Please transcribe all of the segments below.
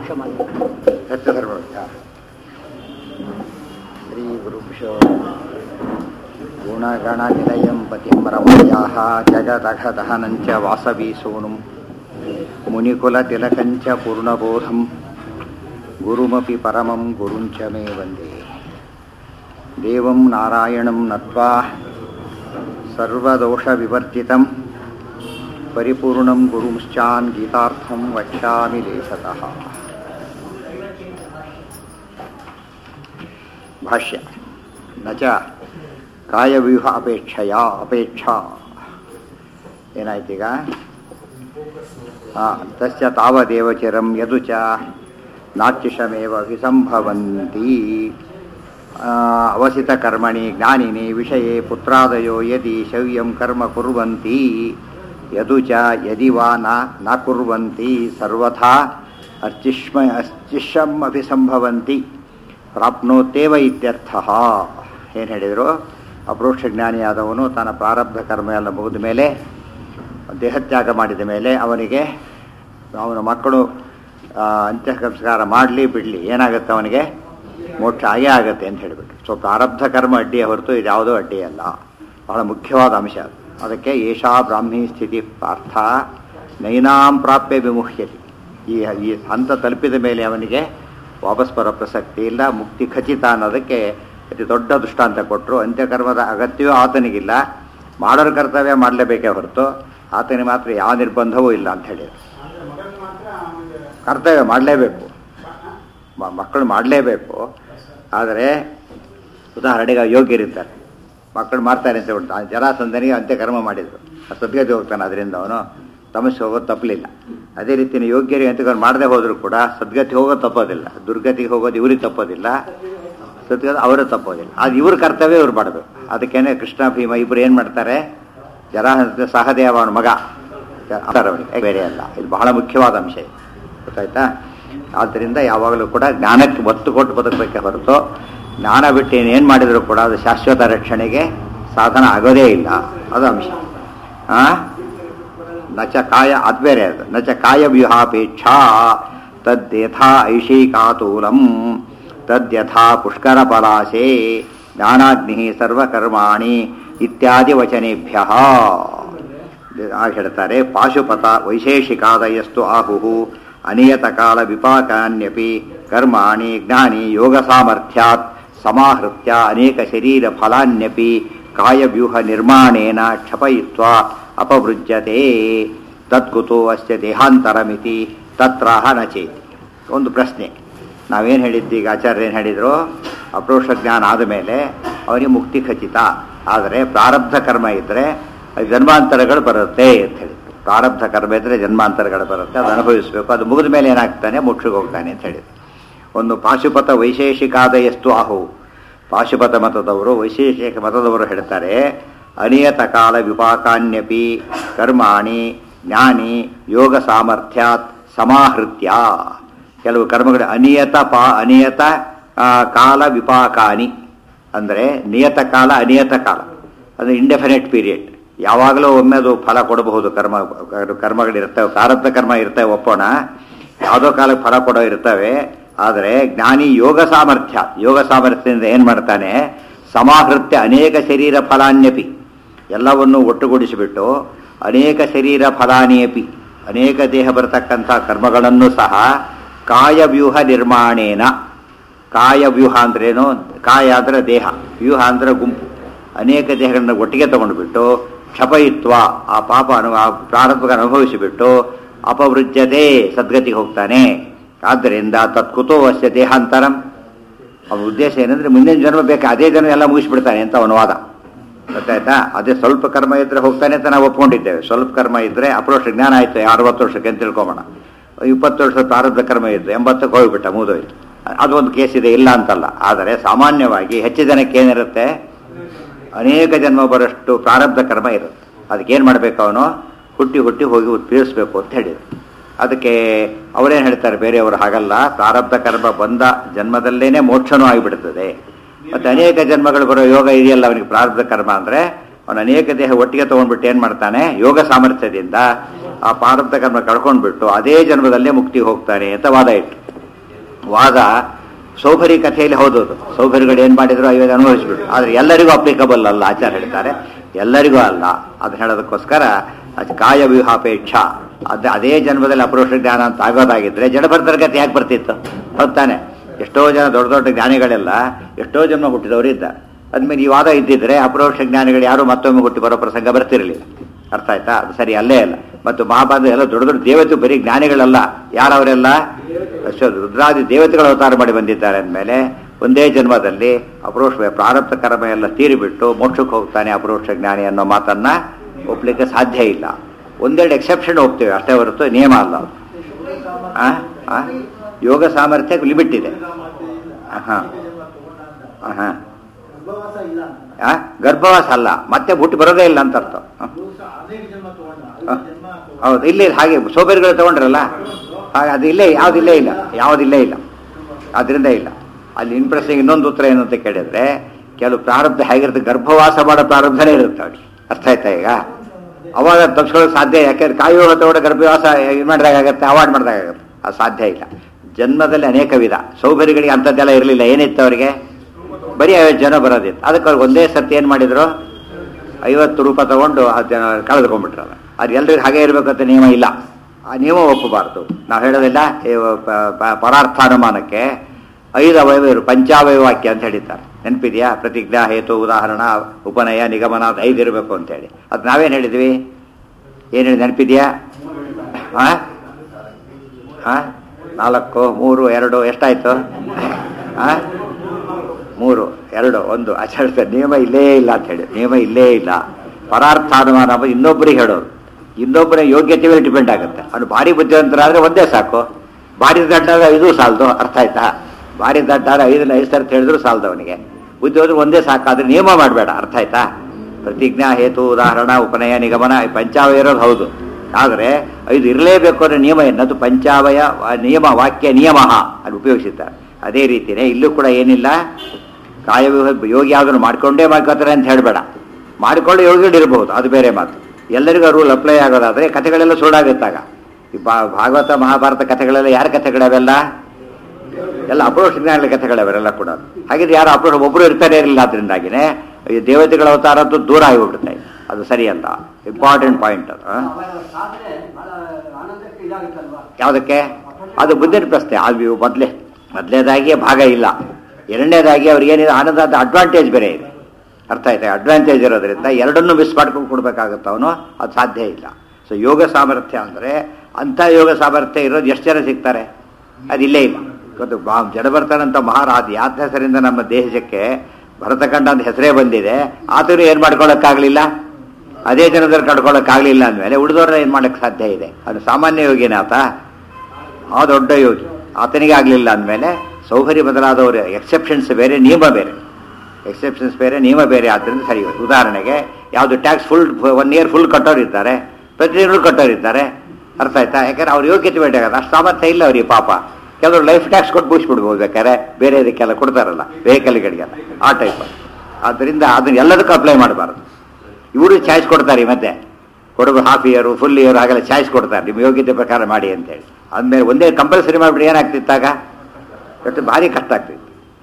ವಂಶಮಾನ್ಯ ಸತ್ಯಧರ್ಮ ಶ್ರೀ ಗುರುಭ್ಯೋ ಗುಣಗಣನಿಲಯಂ ಪತಿಮರಮಯಾಃ ಜಗದಘದಹನಂಚ ವಾಸವಿ ಸೋನುಂ ಮುನಿಕುಲತಿಲಕಂಚ ಪೂರ್ಣಬೋಧಂ ಗುರುಮಪಿ ಪರಮಂ ಗುರುಂಚ ಮೇ ವಂದೇ ದೇವಂ ನಾರಾಯಣಂ ನತ್ವಾ ಸರ್ವದೋಷವಿವರ್ಜಿತಂ ಪರಿಪೂರ್ಣಂ ಗುರುಂಶ್ಚಾನ್ ಗೀತಾರ್ಥಂ ವಕ್ಷ್ಯಾಮಿ ಲೇಸತಃ ಭಾಷ್ಯ ನ ಚ ಕಾಯವ್ಯೂಹ ಅಪೇಕ್ಷೆಯ ಅಪೇಕ್ಷಾ ಏನಾಯ್ತೀಗ ಹಾಂ ತಸ್ಯ ತಾವದೇವ ಚಿರಂ ಯದು ಚ ನಾಚ್ಯುಷಮೇವ ವಿಸಂಭವಂತಿ ಅವಸಿತಕರ್ಮಣಿ ಜ್ಞಾನಿನಿ ವಿಷಯೇ ಪುತ್ರಾದಯೋ ಯದಿ ಶವ್ಯಂ ಕರ್ಮ ಕುರ್ವಂತಿ ಯದು ಚ ಯದಿ ವಾ ನ ನ ಕುರ್ವಂತಿ ಸರ್ವಥಾ ಅರ್ಚಿಷ್ಮ ಅರ್ಚಿಷಂ ಅಭಿಸಂಭವಂತಿ ಪ್ರಾಪ್ನೋತ್ತೇವ ಇತ್ಯರ್ಥ ಏನು ಹೇಳಿದರು ಅಪರೋಕ್ಷ ಜ್ಞಾನಿಯಾದವನು ತನ್ನ ಪ್ರಾರಬ್ಧ ಕರ್ಮ ಎಲ್ಲ ಮುಗಿದ ಮೇಲೆ ದೇಹತ್ಯಾಗ ಮಾಡಿದ ಮೇಲೆ ಅವನಿಗೆ ಅವನ ಮಕ್ಕಳು ಅಂತ್ಯಸಂಸ್ಕಾರ ಮಾಡಲಿ ಬಿಡಲಿ ಏನಾಗುತ್ತೆ ಅವನಿಗೆ ಮೋಕ್ಷ ಆಗೇ ಆಗುತ್ತೆ ಅಂತ ಹೇಳಿಬಿಟ್ಟು ಸೊ ಪ್ರಾರಬ್ಧ ಕರ್ಮ ಅಡ್ಡಿಯ ಹೊರತು ಇದು ಯಾವುದೋ ಅಡ್ಡಿ ಅಲ್ಲ ಬಹಳ ಮುಖ್ಯವಾದ ಅಂಶ ಅದು ಅದಕ್ಕೆ ಏಷಾ ಬ್ರಾಹ್ಮಿ ಸ್ಥಿತಿ ಪಾರ್ಥ ನೈನಾಂ ಪ್ರಾಪ್ಯ ವಿಮುಹ್ಯತಿ ಈ ಈ ಹಂತ ತಲುಪಿದ ಮೇಲೆ ಅವನಿಗೆ ವಾಪಸ್ ಬರೋ ಪ್ರಸಕ್ತಿ ಇಲ್ಲ ಮುಕ್ತಿ ಖಚಿತ ಅನ್ನೋದಕ್ಕೆ ಅತಿ ದೊಡ್ಡ ದೃಷ್ಟಾಂತ ಕೊಟ್ಟರು ಅಂತ್ಯಕರ್ಮದ ಅಗತ್ಯವೂ ಆತನಿಗಿಲ್ಲ ಮಾಡೋರ ಕರ್ತವ್ಯ ಮಾಡಲೇಬೇಕೇ ಹೊರತು ಆತನಿಗೆ ಮಾತ್ರ ಯಾವ ನಿರ್ಬಂಧವೂ ಇಲ್ಲ ಅಂತ ಹೇಳಿದರು ಕರ್ತವ್ಯ ಮಾಡಲೇಬೇಕು ಮಕ್ಕಳು ಮಾಡಲೇಬೇಕು ಆದರೆ ಉದಾಹರಣೆಗೆ ಯೋಗ್ಯರಿರ್ತಾರೆ ಮಕ್ಕಳು ಮಾಡ್ತಾರೆ ಅಂತ ಹೇಳ್ಬಿಟ್ಟು ಜರಾಸಂಧನಿಗೆ ಅಂತ್ಯಕರ್ಮ ಮಾಡಿದರು ಸದ್ಗತಿ ಹೋಗ್ತಾನೆ ಅದರಿಂದ ಅವನು ತಮಸ್ಸೆ ಹೋಗೋದು ತಪ್ಪಲಿಲ್ಲ ಅದೇ ರೀತಿ ಯೋಗ್ಯರಿಗೆ ಅಂತ್ಯಕರ್ಮ ಮಾಡದೆ ಹೋದರೂ ಕೂಡ ಸದ್ಗತಿ ಹೋಗೋದು ತಪ್ಪೋದಿಲ್ಲ ದುರ್ಗತಿಗೆ ಹೋಗೋದು ಇವ್ರಿಗೆ ತಪ್ಪೋದಿಲ್ಲ ಸದ್ಗತಿ ಅವರು ತಪ್ಪೋದಿಲ್ಲ ಅದು ಇವ್ರ ಕರ್ತವ್ಯ ಇವ್ರು ಮಾಡಬೇಕು ಅದಕ್ಕೇನೆ ಕೃಷ್ಣ ಭೀಮ ಇಬ್ಬರು ಏನು ಮಾಡ್ತಾರೆ ಜರ ಸಹದೇವ ಅವನ ಮಗ ಅವನಿಗೆ ಬೇರೆ ಅಲ್ಲ ಇದು ಬಹಳ ಮುಖ್ಯವಾದ ಅಂಶ ಇದು ಗೊತ್ತಾಯ್ತಾ ಆದ್ದರಿಂದ ಯಾವಾಗಲೂ ಕೂಡ ಜ್ಞಾನಕ್ಕೆ ಒತ್ತು ಕೊಟ್ಟು ಬದುಕಬೇಕೆ ಹೊರತು ಜ್ಞಾನ ಬಿಟ್ಟು ಏನು ಮಾಡಿದರೂ ಕೂಡ ಅದು ಶಾಶ್ವತ ರಕ್ಷಣೆಗೆ ಸಾಧನ ಆಗೋದೇ ಇಲ್ಲ ಅದು ಅಂಶ ನಚ ಕಾಯ ಅದು ಬೇರೆ ಅದು ನಚ ಕಾಯವ್ಯೂಹಾಪೇಕ್ಷಾ ತದ್ಯಥಾ ಐಶೀಕಾತೂಲಂ ತದ್ಯಥಾ ಪುಷ್ಕರ ಪಲಾಸೆ ಜ್ಞಾನಾಗ್ನಿ ಸರ್ವಕರ್ಮಾಣಿ ಇತ್ಯಾದಿ ವಚನೇಭ್ಯ ಹೇಳ್ತಾರೆ ಪಾಶುಪತ ವೈಶೇಷಿಕಾದಯಸ್ತು ಆಹು ಅನಿಯತ ಕಾಲ ವಿಪಾಕಾನ್ಯಪಿ ಕರ್ಮಾಣಿ ಜ್ಞಾನಿ ಯೋಗ ಸಾಮರ್ಥ್ಯಾತ್ ಸಮಾಹೃತ್ಯ ಅನೇಕ ಶರೀರ ಫಲಾನ್ಯಪಿ ಕಾಯವ್ಯೂಹ ನಿರ್ಮಾಣೇನ ಕ್ಷಪಯಿತ್ವ ಅಪವೃಜ್ಯತೆ ತತ್ಕುತೋ ಅಸ್ಯ ದೇಹಾಂತರಮಿತಿ ತತ್ರಾಹ ನಚೇತಿ ಒಂದು ಪ್ರಶ್ನೆ ನಾವೇನು ಹೇಳಿದ್ದೀಗ ಆಚಾರ್ಯ ಏನು ಹೇಳಿದರು ಅಪ್ರೋಷ ಜ್ಞಾನ ಆದಮೇಲೆ ಅವನಿಗೆ ಮುಕ್ತಿ ಖಚಿತ ಆದರೆ ಪ್ರಾರಬ್ಧ ಕರ್ಮ ಇದ್ದರೆ ಜನ್ಮಾಂತರಗಳು ಬರುತ್ತೆ ಅಂತ ಹೇಳಿದ್ರು ಪ್ರಾರಬ್ಧ ಕರ್ಮ ಇದ್ದರೆ ಜನ್ಮಾಂತರಗಳು ಬರುತ್ತೆ ಅದು ಅನುಭವಿಸಬೇಕು ಅದು ಮುಗಿದ ಮೇಲೆ ಏನಾಗ್ತಾನೆ ಮೋಕ್ಷಕ್ಕೆ ಹೋಗ್ತಾನೆ ಅಂತ ಹೇಳಿದ್ರು ಒಂದು ಪಾಶುಪತ ವೈಶೇಷಿಕಾದಯಸ್ತು ಆಹು ಪಾಶುಪತ ಮತದವರು ವೈಶೇಷಿಕ ಮತದವರು ಹೇಳ್ತಾರೆ ಅನಿಯತ ಕಾಲ ವಿಪಾಕಾನ್ಯಪಿ ಕರ್ಮಾಣಿ ಜ್ಞಾನಿ ಯೋಗ ಸಾಮರ್ಥ್ಯಾತ್ ಸಮಾಹೃತ್ಯ ಕೆಲವು ಕರ್ಮಗಳು ಅನಿಯತ ಪಾ ಅನಿಯತ ಕಾಲ ವಿಪಾಕಾನಿ ಅಂದರೆ ನಿಯತ ಕಾಲ ಅನಿಯತ ಕಾಲ ಅಂದರೆ ಇಂಡೆಫಿನೆಟ್ ಪೀರಿಯಡ್ ಯಾವಾಗಲೂ ಒಮ್ಮೆ ಅದು ಫಲ ಕೊಡಬಹುದು ಕರ್ಮ ಕರ್ಮಗಳಿರ್ತವೆ ಪ್ರಾರಬ್ಧ ಕರ್ಮ ಇರ್ತವೆ ಒಪ್ಪೋಣ ಯಾವುದೋ ಕಾಲಕ್ಕೆ ಫಲ ಕೊಡೋ ಇರ್ತವೆ ಆದರೆ ಜ್ಞಾನಿ ಯೋಗ ಸಾಮರ್ಥ್ಯ ಯೋಗ ಸಾಮರ್ಥ್ಯದಿಂದ ಏನು ಮಾಡ್ತಾನೆ ಸಮಾಹೃತ್ಯ ಅನೇಕ ಶರೀರ ಫಲಾನ್ಯಪಿ ಎಲ್ಲವನ್ನು ಒಟ್ಟುಗೂಡಿಸಿಬಿಟ್ಟು ಅನೇಕ ಶರೀರ ಫಲಾನಿಯಪಿ ಅನೇಕ ದೇಹ ಬರತಕ್ಕಂಥ ಕರ್ಮಗಳನ್ನು ಸಹ ಕಾಯವ್ಯೂಹ ನಿರ್ಮಾಣೇನ ಕಾಯವ್ಯೂಹ ಅಂದ್ರೇನು ಕಾಯ ಅಂದರೆ ದೇಹ ವ್ಯೂಹ ಅಂದರೆ ಗುಂಪು ಅನೇಕ ದೇಹಗಳನ್ನ ಒಟ್ಟಿಗೆ ತಗೊಂಡುಬಿಟ್ಟು ಕ್ಷಪಯಿತ್ವ ಆ ಪಾಪ ಅನು ಆ ಪ್ರಾರಂಭ ಅನುಭವಿಸಿಬಿಟ್ಟು ಅಪವೃಜ್ಯತೆ ಸದ್ಗತಿಗೆ ಹೋಗ್ತಾನೆ ಆದ್ದರಿಂದ ತತ್ಕುತೋ ಅಸ್ಯ ದೇಹಾಂತರಂ ಅವನ ಉದ್ದೇಶ ಏನಂದ್ರೆ ಮುಂದಿನ ಜನ್ಮ ಬೇಕು ಅದೇ ಜನ್ಮ ಎಲ್ಲ ಮುಗಿಸ್ಬಿಡ್ತಾನೆ ಅಂತ ಅವನ ವಾದ ಗೊತ್ತಾಯ್ತಾ ಅದೇ ಸ್ವಲ್ಪ ಕರ್ಮ ಇದ್ರೆ ಹೋಗ್ತಾನೆ ಅಂತ ನಾವು ಒಪ್ಕೊಂಡಿದ್ದೇವೆ ಸ್ವಲ್ಪ ಕರ್ಮ ಇದ್ರೆ ಅಪ್ರೋಷ ಜ್ಞಾನ ಆಯ್ತು ಅರವತ್ತು ವರ್ಷಕ್ಕೆ ಅಂತ ತಿಳ್ಕೊಬೋಣ ಇಪ್ಪತ್ತು ವರ್ಷ ಪ್ರಾರಬ್ಧ ಕರ್ಮ ಇದ್ರೆ ಎಂಬತ್ತಕ್ಕೆ ಹೋಗ್ಬಿಟ್ಟ ಮುಗಿದೋಯ್ತು ಅದೊಂದು ಕೇಸ್ ಇದೆ ಇಲ್ಲ ಅಂತಲ್ಲ ಆದರೆ ಸಾಮಾನ್ಯವಾಗಿ ಹೆಚ್ಚು ಜನಕ್ಕೆ ಏನಿರುತ್ತೆ ಅನೇಕ ಜನ್ಮ ಬರೋಷ್ಟು ಪ್ರಾರಬ್ಧ ಕರ್ಮ ಇರುತ್ತೆ ಅದಕ್ಕೇನು ಮಾಡಬೇಕು ಅವನು ಹುಟ್ಟಿ ಹುಟ್ಟಿ ಹೋಗಿ ಉತ್ಪೀಡಿಸ್ಬೇಕು ಅಂತ ಹೇಳಿದ್ರು ಅದಕ್ಕೆ ಅವರೇನು ಹೇಳ್ತಾರೆ ಬೇರೆಯವರು ಹಾಗಲ್ಲ ಪ್ರಾರಬ್ಧ ಕರ್ಮ ಬಂದ ಜನ್ಮದಲ್ಲೇನೆ ಮೋಕ್ಷನೂ ಆಗಿಬಿಡ್ತದೆ ಮತ್ತು ಅನೇಕ ಜನ್ಮಗಳು ಬರೋ ಯೋಗ ಇದೆಯಲ್ಲ ಅವನಿಗೆ ಪ್ರಾರಬ್ಧ ಕರ್ಮ ಅಂದರೆ ಅವನು ಅನೇಕ ದೇಹ ಒಟ್ಟಿಗೆ ತೊಗೊಂಡ್ಬಿಟ್ಟು ಏನು ಮಾಡ್ತಾನೆ ಯೋಗ ಸಾಮರ್ಥ್ಯದಿಂದ ಆ ಪ್ರಾರಬ್ಧ ಕರ್ಮ ಕಳ್ಕೊಂಡ್ಬಿಟ್ಟು ಅದೇ ಜನ್ಮದಲ್ಲೇ ಮುಕ್ತಿಗೆ ಹೋಗ್ತಾನೆ ಅಂತ ವಾದ ಇಟ್ಟು ವಾದ ಸೌಭರಿ ಕಥೆಯಲ್ಲಿ ಹೌದು ಅದು. ಸೌಭರಿಗಳು ಏನು ಮಾಡಿದ್ರು ಐವತ್ತು ಅನುಭವಿಸ್ಬಿಟ್ರು ಆದರೆ ಎಲ್ಲರಿಗೂ ಅಪ್ಲಿಕಬಲ್ ಅಲ್ಲ ಆಚಾರ ಹೇಳ್ತಾರೆ ಎಲ್ಲರಿಗೂ ಅಲ್ಲ ಅದನ್ನ ಹೇಳೋದಕ್ಕೋಸ್ಕರ ಅದು ಕಾಯ ವ್ಯೂಹಾಪೇಕ್ಷ ಅದು ಅದೇ ಜನ್ಮದಲ್ಲಿ ಅಪರೋಕ್ಷ ಜ್ಞಾನ ಅಂತ ಆಗೋದಾಗಿದ್ರೆ ಜಡಭರ್ತರ ಗತಿ ಯಾಕೆ ಬರ್ತಿತ್ತು ಹೌದ್ ತಾನೆ ಎಷ್ಟೋ ಜನ ದೊಡ್ಡ ದೊಡ್ಡ ಜ್ಞಾನಿಗಳೆಲ್ಲ ಎಷ್ಟೋ ಜನ್ಮ ಹುಟ್ಟಿದವರು ಇದ್ದಾರೆ ಅದ್ಮೇಲೆ ಈ ವಾದ ಇದ್ದಿದ್ರೆ ಅಪರೋಕ್ಷ ಜ್ಞಾನಿಗಳು ಯಾರು ಮತ್ತೊಮ್ಮೆ ಹುಟ್ಟಿ ಬರೋ ಪ್ರಸಂಗ ಬರ್ತಿರಲಿಲ್ಲ ಅರ್ಥ ಆಯ್ತಾ ಅದು ಸರಿ ಅಲ್ಲೇ ಅಲ್ಲ ಮತ್ತು ಮಹಾಭಾರತ ಎಲ್ಲ ದೊಡ್ಡ ದೊಡ್ಡ ದೇವತೆ ಬರೀ ಜ್ಞಾನಿಗಳಲ್ಲ ಯಾರವರೆಲ್ಲ ಅಶ್ವ ರುದ್ರಾದಿ ದೇವತೆಗಳು ಅವತಾರ ಮಾಡಿ ಬಂದಿದ್ದಾರೆ ಅಂದಮೇಲೆ ಒಂದೇ ಜನ್ಮದಲ್ಲಿ ಅಪರೋಕ್ಷ ಪ್ರಾರಬ್ಧ ಕರ್ಮ ಎಲ್ಲ ತೀರಿಬಿಟ್ಟು ಮೋಕ್ಷಕ್ಕೆ ಹೋಗ್ತಾನೆ ಅಪರೋಕ್ಷ ಜ್ಞಾನಿ ಅನ್ನೋ ಮಾತನ್ನ ಒಪ್ಲಿಕ್ಕೆ ಸಾಧ್ಯ ಇಲ್ಲ ಒಂದೆರಡು ಎಕ್ಸೆಪ್ಷನ್ ಹೋಗ್ತೇವೆ ಅಷ್ಟೇ ಹೊರತು ನಿಯಮ ಅಲ್ಲ ಅದು. ಆ? ಆ? ಯೋಗ ಸಾಮರ್ಥ್ಯಕ್ಕೆ ಲಿಮಿಟ್ ಇದೆ ಹಾಂ ಹಾಂ ಗರ್ಭವಾಸ ಇಲ್ಲ ಆ? ಗರ್ಭವಾಸ ಅಲ್ಲ ಮತ್ತೆ ಹುಟ್ಟಿ ಬರೋದೇ ಇಲ್ಲ ಅಂತ ಅರ್ಥ ಹ. ಅನೇಕ ಜನ್ಮ ತಗೊಂಡ ಹ. ಐದು ಜನ್ಮ ತಗೊಂಡ. ಹೌದು ಇಲ್ಲೇ ಹಾಗೆ ಸೋಬೇರಿಗಳು ತಗೊಂಡ್ರಲ್ಲ ಹಾಗೆ ಅದು ಇಲ್ಲೇ ಯಾವುದಿಲ್ಲೇ ಇಲ್ಲ ಯಾವುದಿಲ್ಲೇ ಇಲ್ಲ ಅದರಿಂದ ಇಲ್ಲ ಅಲ್ಲಿ ಇನ್ ಪ್ರಶ್ನೆಗೆ ಇನ್ನೊಂದು ಉತ್ತರ ಏನು ಅಂತ ಕೇಳಿದ್ರೆ ಕೆಲವು ಪ್ರಾರಬ್ಧ ಹೇಗಿರುತ್ತೆ ಗರ್ಭವಾಸ ಮಾಡೋ ಪ್ರಾರಬ್ಧನೇ ಇರುತ್ತೆ ಅವ್ರಿಗೆ ಅರ್ಥ ಆಯ್ತಾ ಈಗ ಅವಾಗ ತಪ್ಪಿಸ್ಕೊಳ್ಳೋಕೆ ಸಾಧ್ಯ ಯಾಕೆಂದ್ರೆ ಕಾಯುವ ತಗೊಂಡ ಗರ್ಭವಾಸ ಇದು ಮಾಡಿದಾಗತ್ತೆ ಅವಾಯ್ಡ್ ಮಾಡಿದಾಗತ್ತೆ ಅದು ಸಾಧ್ಯ ಇಲ್ಲ ಜನ್ಮದಲ್ಲಿ ಅನೇಕ ವಿಧ ಸೌಕರ್ಯಗಳಿಗೆ ಅಂಥದ್ದೆಲ್ಲ ಇರಲಿಲ್ಲ ಏನಿತ್ತು ಅವರಿಗೆ ಬರೀ ಐವತ್ತು ಜನ ಬರೋದಿತ್ತು ಅದಕ್ಕೆ ಅವ್ರಿಗೆ ಒಂದೇ ಸರ್ತಿ ಏನು ಮಾಡಿದ್ರು ಐವತ್ತು ರೂಪ ತಗೊಂಡು ಅದನ್ನ ಕಳೆದುಕೊಂಡ್ಬಿಟ್ರಲ್ಲ ಅದು ಎಲ್ರಿಗೂ ಹಾಗೆ ಇರಬೇಕು ಅಂತ ನಿಯಮ ಇಲ್ಲ ಆ ನಿಯಮ ಒಪ್ಪಬಾರ್ದು ನಾವು ಹೇಳೋದಿಲ್ಲ ಈ ಪ- ಪ- ಪರಾರ್ಥಾನುಮಾನಕ್ಕೆ ಐದು ಅವಯವ ಇರು ಪಂಚಾವಯವ ವಾಕ್ಯ ಅಂತ ಹೇಳಿದ್ದಾರೆ ನೆನಪಿದೆಯಾ ಪ್ರತಿಜ್ಞಾ ಹೇತು ಉದಾಹರಣ ಉಪನಯ ನಿಗಮನ ಅದು ಐದು ಇರಬೇಕು ಅಂತೇಳಿ ಅದು ನಾವೇನು ಹೇಳಿದ್ವಿ ಏನು ಹೇಳಿ ನೆನಪಿದೆಯಾ ಹಾಂ ಹಾಂ ನಾಲ್ಕು ಮೂರು ಎರಡು ಎಷ್ಟಾಯ್ತು ಹಾಂ ಮೂರು ಎರಡು ಒಂದು ಆಚರಿಸ್ತಾರೆ ನಿಯಮ ಇಲ್ಲೇ ಇಲ್ಲ ಅಂತ ಹೇಳಿ ನಿಯಮ ಇಲ್ಲೇ ಇಲ್ಲ ಪರಾರ್ಥಾನುಮಾನ ಅಂಬುದು ಇನ್ನೊಬ್ಬರಿಗೆ ಹೇಳೋದು ಇನ್ನೊಬ್ಬರ ಯೋಗ್ಯತೆ ಮೇಲೆ ಡಿಪೆಂಡ್ ಆಗುತ್ತೆ ಅವನು ಭಾರಿ ಬುದ್ಧಿವಂತರಾದ್ರೆ ಒಂದೇ ಸಾಕು ಭಾರಿ ದಡ್ಡಾದ್ರೆ ಐದು ಸಾಲದು ಅರ್ಥ ಆಯ್ತಾ ಭಾರಿ ದಡ್ಡಾದ್ರೆ ಐದನ್ನ ಐದು ಸರ್ತಿ ಹೇಳಿದ್ರು ಸಾಲದು ಅವನಿಗೆ ಬುದ್ಧಿವಂತರು ಒಂದೇ ಸಾಕು ಆದ್ರೆ ನಿಯಮ ಮಾಡಬೇಡ ಅರ್ಥ ಆಯ್ತಾ ಪ್ರತಿಜ್ಞಾ ಹೇತು ಉದಾಹರಣ ಉಪನಯ ನಿಗಮನ ಪಂಚಾವಯ ಇರೋದು ಹೌದು ಆದರೆ ಇದು ಇರಲೇಬೇಕು ಅನ್ನೋ ನಿಯಮ ಏನದು ಪಂಚಾವಯ ವ- ನಿಯಮ ವಾಕ್ಯ ನಿಯಮ ಅಲ್ಲಿ ಉಪಯೋಗಿಸಿದ್ದಾರೆ ಅದೇ ರೀತಿಯೇ ಇಲ್ಲೂ ಕೂಡ ಏನಿಲ್ಲ ಕಾಯವ್ಯೂಹ ಯೋಗಿ ಯಾವುದನ್ನು ಮಾಡ್ಕೊಂಡೇ ಮಾಡ್ಕೋತಾರೆ ಅಂತ ಹೇಳಬೇಡ ಮಾಡಿಕೊಂಡು ಯೋಗಿಗಳು ಇರಬಹುದು ಅದು ಬೇರೆ ಮಾತು ಎಲ್ಲರಿಗೂ ರೂಲ್ ಅಪ್ಲೈ ಆಗೋದಾದ್ರೆ ಕಥೆಗಳೆಲ್ಲ ಸುಳ್ಳಾಗುತ್ತಾಗ ಈ ಬಾ- ಭಾಗವತ ಮಹಾಭಾರತ ಕಥೆಗಳೆಲ್ಲ ಯಾರ ಕಥೆಗಳವೆಲ್ಲ ಎಲ್ಲ ಅಪ್ರೋಷ್ ಜ್ಞಾನಗಳ ಕಥೆಗಳವೆಲ್ಲ ಕೂಡ ಹಾಗಿದ್ರೆ ಯಾರು ಅಪ್ರೋಷ್ ಒಬ್ಬರು ಇರ್ತಾನೆ ಇರಲಿಲ್ಲ ಅದರಿಂದಾಗಿನೇ ಈ ದೇವತೆಗಳ ಅವತಾರ ಅಂತೂ ದೂರ ಆಗಿಬಿಡುತ್ತೆ ಅದು ಸರಿಯಲ್ಲ ಇಂಪಾರ್ಟೆಂಟ್ ಪಾಯಿಂಟ್ ಅದು ಆ? ಸಾಧನೆ ಬಹಳ ಆನಂದಕ್ಕೆ ಇದಾಗುತ್ತಲ್ವಾ ಯಾವುದಕ್ಕೆ ಅದು ಬುದ್ಧಿನ ಪ್ರಶ್ನೆ ಅದು ಮೊದಲೇ ಮೊದಲನೇದಾಗಿ ಭಾಗ ಇಲ್ಲ ಎರಡನೇದಾಗಿ ಅವ್ರಿಗೇನಿದೆ ಆನಂದ ಅಂತ ಅಡ್ವಾಂಟೇಜ್ ಬೇರೆ ಇದೆ ಅರ್ಥ ಆಯ್ತಾ ಅಡ್ವಾಂಟೇಜ್ ಇರೋದ್ರಿಂದ ಎರಡನ್ನೂ ಮಿಸ್ ಮಾಡ್ಕೊಂಡು ಕೊಡ್ಬೇಕಾಗುತ್ತೆ ಅವನು ಅದು ಸಾಧ್ಯ ಇಲ್ಲ ಸೊ ಯೋಗ ಸಾಮರ್ಥ್ಯ ಅಂದರೆ ಅಂಥ ಯೋಗ ಸಾಮರ್ಥ್ಯ ಇರೋದು ಎಷ್ಟು ಜನ ಸಿಗ್ತಾರೆ ಅದಿಲ್ಲೇ ಇಲ್ಲ ಇವತ್ತು ಬಾ- ಜಡಭರ್ತನಂತ ಮಹಾರಾಜ ಯಾತ ಹೆಸರಿಂದ ನಮ್ಮ ದೇಶಕ್ಕೆ ಭರತಖಂಡ ಅಂತ ಹೆಸರೇ ಬಂದಿದೆ ಆತನು ಏನು ಮಾಡ್ಕೊಳ್ಳೋಕ್ಕಾಗಲಿಲ್ಲ ಅದೇ ಜನದಲ್ಲಿ ಕಡ್ಕೊಳ್ಳೋಕ್ಕಾಗಲಿಲ್ಲ ಅಂದಮೇಲೆ ಉಳಿದವ್ರನ್ನ ಏನು ಮಾಡೋಕ್ಕೆ ಸಾಧ್ಯ ಇದೆ ಅದು ಸಾಮಾನ್ಯ ಯೋಗಿನ ಆತ ಆ ದೊಡ್ಡ ಯೋಗಿ ಆತನಿಗೆ ಆಗಲಿಲ್ಲ ಅಂದಮೇಲೆ ಸೌಕರ್ಯ ಬದಲಾದವರು ಎಕ್ಸೆಪ್ಷನ್ಸ್ ಬೇರೆ ನಿಯಮ ಬೇರೆ ಎಕ್ಸೆಪ್ಷನ್ಸ್ ಬೇರೆ ನಿಯಮ ಬೇರೆ ಆದ್ದರಿಂದ ಸರಿ ಹೋಯ್ತು. ಉದಾಹರಣೆಗೆ ಯಾವುದು tax full one year full ಕಟ್ಟೋರು ಇದ್ದಾರೆ ಪ್ರತಿ ತಿಂಗಳು ಕಟ್ಟೋರು ಇದ್ದಾರೆ ಅರ್ಥ ಆಯ್ತಾ ಯಾಕಂದ್ರೆ ಅವ್ರ ಯೋಗ್ಯತೆ ಬೇಕಾಗತ್ತೆ ಅಷ್ಟು ಸಾಮರ್ಥ್ಯ ಇಲ್ಲ ಅವ್ರಿಗೆ ಪಾಪ ಕೆಲವರು ಲೈಫ್ ಟ್ಯಾಕ್ಸ್ ಕೊಟ್ಟು ಮುಗಿಸ್ಬಿಡ್ಬೋದು ಬೇಕಾದ್ರೆ ಬೇರೆ ಇದಕ್ಕೆಲ್ಲ ಕೊಡ್ತಾರಲ್ಲ ವೆಹಿಕಲ್ಗಳಿಗೆಲ್ಲ ಆ ಟೈಪ್ ಆದ್ದರಿಂದ ಅದನ್ನ ಎಲ್ಲದಕ್ಕೂ ಅಪ್ಲೈ ಮಾಡಬಾರ್ದು ಇವರು ಚಾಯ್ಸ್ ಕೊಡ್ತಾರೆ ಈ ಮಧ್ಯೆ ಕೊಡೋದು ಹಾಫ್ ಇಯರು ಫುಲ್ ಇಯರ್ ಹಾಗೆಲ್ಲ ಚಾಯ್ಸ್ ಕೊಡ್ತಾರೆ ನಿಮ್ಮ ಯೋಗ್ಯತೆ ಪ್ರಕಾರ ಮಾಡಿ ಅಂತೇಳಿ ಆದ್ಮೇಲೆ ಒಂದೇ ಕಂಪಲ್ಸರಿ ಮಾಡಿಬಿಟ್ಟು ಏನಾಗ್ತಿತ್ತಾಗ ಇವತ್ತು ಭಾರಿ ಕಷ್ಟ ಆಗ್ತಿತ್ತು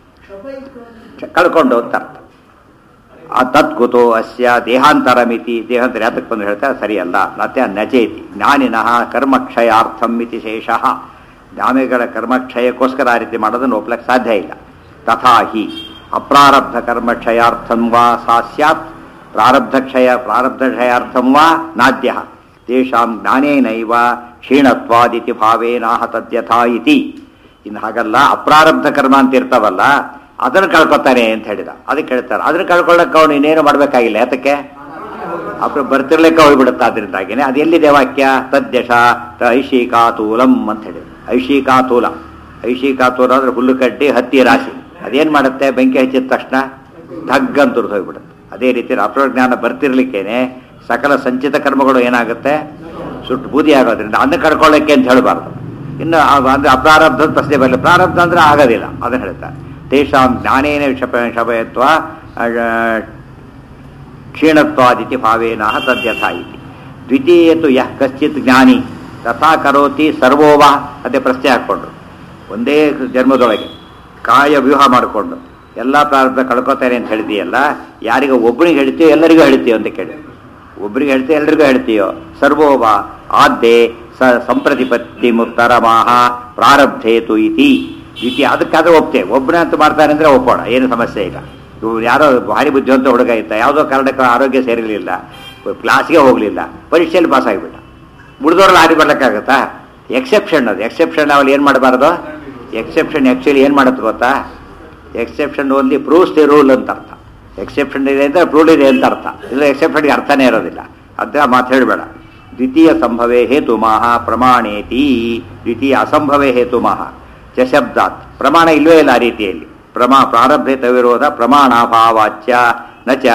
ಕಳ್ಕೊಂಡು ಅಂತ ಅರ್ಥ ಆ ತತ್ಕುತೋ ಅಸ್ಯ ದೇಹಾಂತರ ಮಿತಿ ದೇಹಾಂತರ ಯಾತಕ್ಕೆ ಬಂದು ಹೇಳ್ತಾರೆ ಸರಿಯಲ್ಲ ನತ್ಯ ನಚೇತಿ ಜ್ಞಾನಿನಃ ಕರ್ಮಕ್ಷಯಾರ್ಥಂ ಮಿತಿ ಶೇಷಃ ಜ್ಞಾನಿಗಳ ಕರ್ಮಕ್ಷಯಕ್ಕೋಸ್ಕರ ಆ ರೀತಿ ಮಾಡೋದನ್ನು ಒಪ್ಲಕ್ಕೆ ಸಾಧ್ಯ ಇಲ್ಲ ತಥಾ ಹಿ ಅಪ್ರಾರಬ್ಧ ಕರ್ಮಕ್ಷಯಾರ್ಥಂ ವಾ ಸಾ ಸ್ಯಾತ್ ಪ್ರಾರಬ್ಧಕ್ಷಯ ಪ್ರಾರಬ್ಧಕ್ಷಯಾರ್ಥಂ ವಾ ನಾದ್ಯ ತೇಷಾಂ ಜ್ಞಾನೇನೈವ ಕ್ಷೀಣತ್ವಾದಿತಿ ಭಾವೇನಾಹ ತದ್ಯಥಾ ಇತಿ ಇನ್ನು ಹಾಗಲ್ಲ ಅಪ್ರಾರಬ್ಧ ಕರ್ಮ ಅಂತ ಇರ್ತಾವಲ್ಲ ಅದನ್ನು ಕಳ್ಕೊತಾನೆ ಅಂತ ಹೇಳಿದ ಅದಕ್ಕೆ ಹೇಳ್ತಾರೆ ಅದನ್ನು ಕಳ್ಕೊಳ್ಳಕ್ಕೆ ಅವನು ಇನ್ನೇನು ಮಾಡಬೇಕಾಗಿಲ್ಲ ಯಾತಕ್ಕೆ ಅಪ್ರ ಬರ್ತಿರ್ಲಿಕ್ಕೆ ಹೋಗ್ಬಿಡುತ್ತೆ ಅದರಿಂದಾಗಿನೇ ಅದು ಎಲ್ಲಿದೆ ವಾಕ್ಯ ತದ್ಯಶ ತ ಐಶಿಕಾತೂಲಂ ಅಂತ ಹೇಳಿದ್ರು ಐಶಿಕಾತೂಲ ಐಶಿಕಾತೂಲ ಅಂದ್ರೆ ಹುಲ್ಲು ಕಡ್ಡಿ ಹತ್ತಿ ರಾಶಿ ಅದೇನ್ ಮಾಡುತ್ತೆ ಬೆಂಕಿ ಹಚ್ಚಿದ ತಕ್ಷಣ ಧಗ್ ಅಂತ ತುರ್ದು ಹೋಗ್ಬಿಡುತ್ತೆ ಅದೇ ರೀತಿ ಅಪ್ರಜ್ಞಾನ ಬರ್ತಿರ್ಲಿಕ್ಕೇನೆ ಸಕಲ ಸಂಚಿತ ಕರ್ಮಗಳು ಏನಾಗುತ್ತೆ ಸುಟ್ಟು ಬೂದಿ ಆಗೋದ್ರಿಂದ ಅದನ್ನ ಕಳ್ಕೊಳ್ಳಕ್ಕೆ ಅಂತ ಹೇಳಬಾರ್ದು ಇನ್ನು ಆ- ಅಂದ್ರೆ ಅಪ್ರಾರಬ್ಧದ ಪ್ರಶ್ನೆ ಬರಲಿ ಪ್ರಾರಬ್ಧ ಅಂದ್ರೆ ಆಗೋದಿಲ್ಲ ಅದನ್ನ ಹೇಳ್ತಾರೆ ತೇಷಾಂ ಜ್ಞಾನೇನ ಶಪ ಶಪಯತ್ವ ಕ್ಷೀಣತ್ವಾದಿತಿ ಭಾವೇನ ತದ್ಯಥ ಇತಿ ದ್ವಿತೀಯತು ಯಃ ಕಶ್ಚಿತ್ ಜ್ಞಾನಿ ತಥಾ ಕರೋತಿ ಸರ್ವೋವ ಅದೇ ಪ್ರಶ್ನೆ ಹಾಕ್ಕೊಂಡ್ರು ಒಂದೇ ಜನ್ಮದೊಳಗೆ ಕಾಯ ವ್ಯೂಹ ಮಾಡಿಕೊಂಡು ಎಲ್ಲ ಪ್ರಾರಂಭ ಕಳ್ಕೊತಾರೆ ಅಂತ ಹೇಳ್ತೀಯಲ್ಲ ಯಾರಿಗ ಒಬ್ಬನಿಗೆ ಹೇಳ್ತೀಯೋ ಎಲ್ಲರಿಗೂ ಹೇಳ್ತೀಯೋ ಅಂತ ಕೇಳಿ ಒಬ್ಬರಿಗೆ ಹೇಳ್ತೀಯ ಎಲ್ರಿಗೂ ಹೇಳ್ತೀಯೋ ಸರ್ವೋವ ಆದ್ಯೆ ಸ ಸಂಪ್ರತಿಪತ್ತಿ ಮುತ್ತರಮಾಹ ಪ್ರಾರಬ್ಧೇತು ಇತಿ ಇತಿ ಅದಕ್ಕಾದ್ರೆ ಒಪ್ತೆ ಒಬ್ಬನೇ ಅಂತ ಮಾಡ್ತಾನೆ ಅಂದ್ರೆ ಒಪ್ಪೋಣ ಏನು ಸಮಸ್ಯೆ ಇಲ್ಲ ಇವ್ರು ಯಾರೋ ಭಾರಿ ಬುದ್ಧಿವಂತ ಹುಡುಗ ಇದ್ದ ಯಾವುದೋ ಕಾರಣಕ್ಕೆ ಆರೋಗ್ಯ ಸೇರಿರಲಿಲ್ಲ ಕ್ಲಾಸ್ಗೆ ಹೋಗಲಿಲ್ಲ ಪರೀಕ್ಷೆಯಲ್ಲಿ ಪಾಸ್ ಆಗಿಬಿಟ್ಟ ಉಳಿದವ್ರಲ್ಲಿ ಆರಿ ಬರ್ಲಿಕ್ಕಾಗತ್ತಾ ಎಕ್ಸೆಪ್ಷನ್ ಅದು ಎಕ್ಸೆಪ್ಷನ್ ಅವ್ರು ಏನು ಮಾಡಬಾರ್ದು ಎಕ್ಸೆಪ್ಷನ್ ಆ್ಯಕ್ಚುಲಿ ಏನು ಮಾಡುತ್ತೆ ಗೊತ್ತಾ exception only proves the rule ಅಂತ ಅರ್ಥ ಎಕ್ಸೆಪ್ಷನ್ ಇದೆ ಅಂದರೆ ಪ್ರೂವ್ಡ್ ಇದೆ ಅಂತ ಅರ್ಥ ಇಲ್ಲ ಎಕ್ಸೆಪ್ಷನ್ಗೆ ಅರ್ಥನೇ ಇರೋದಿಲ್ಲ ಅದ ಮಾತು ಹೇಳಬೇಡ ದ್ವಿತೀಯ ಸಂಭವೇ ಹೇತುಮಾಹ ಪ್ರಮಾಣೇತಿ ದ್ವಿತೀಯ ಅಸಂಭವೇ ಹೇತುಮಾಹ ಚ ಶಬ್ದಾತ್ ಪ್ರಮಾಣ ಇಲ್ವೇ ಇಲ್ಲ ಆ ರೀತಿಯಲ್ಲಿ ಪ್ರಮಾ ಪ್ರಾರಬ್ಧೇತ ವಿರೋಧ ಪ್ರಮಾಣಾಭಾವಾಚ್ಯ ನ ಚ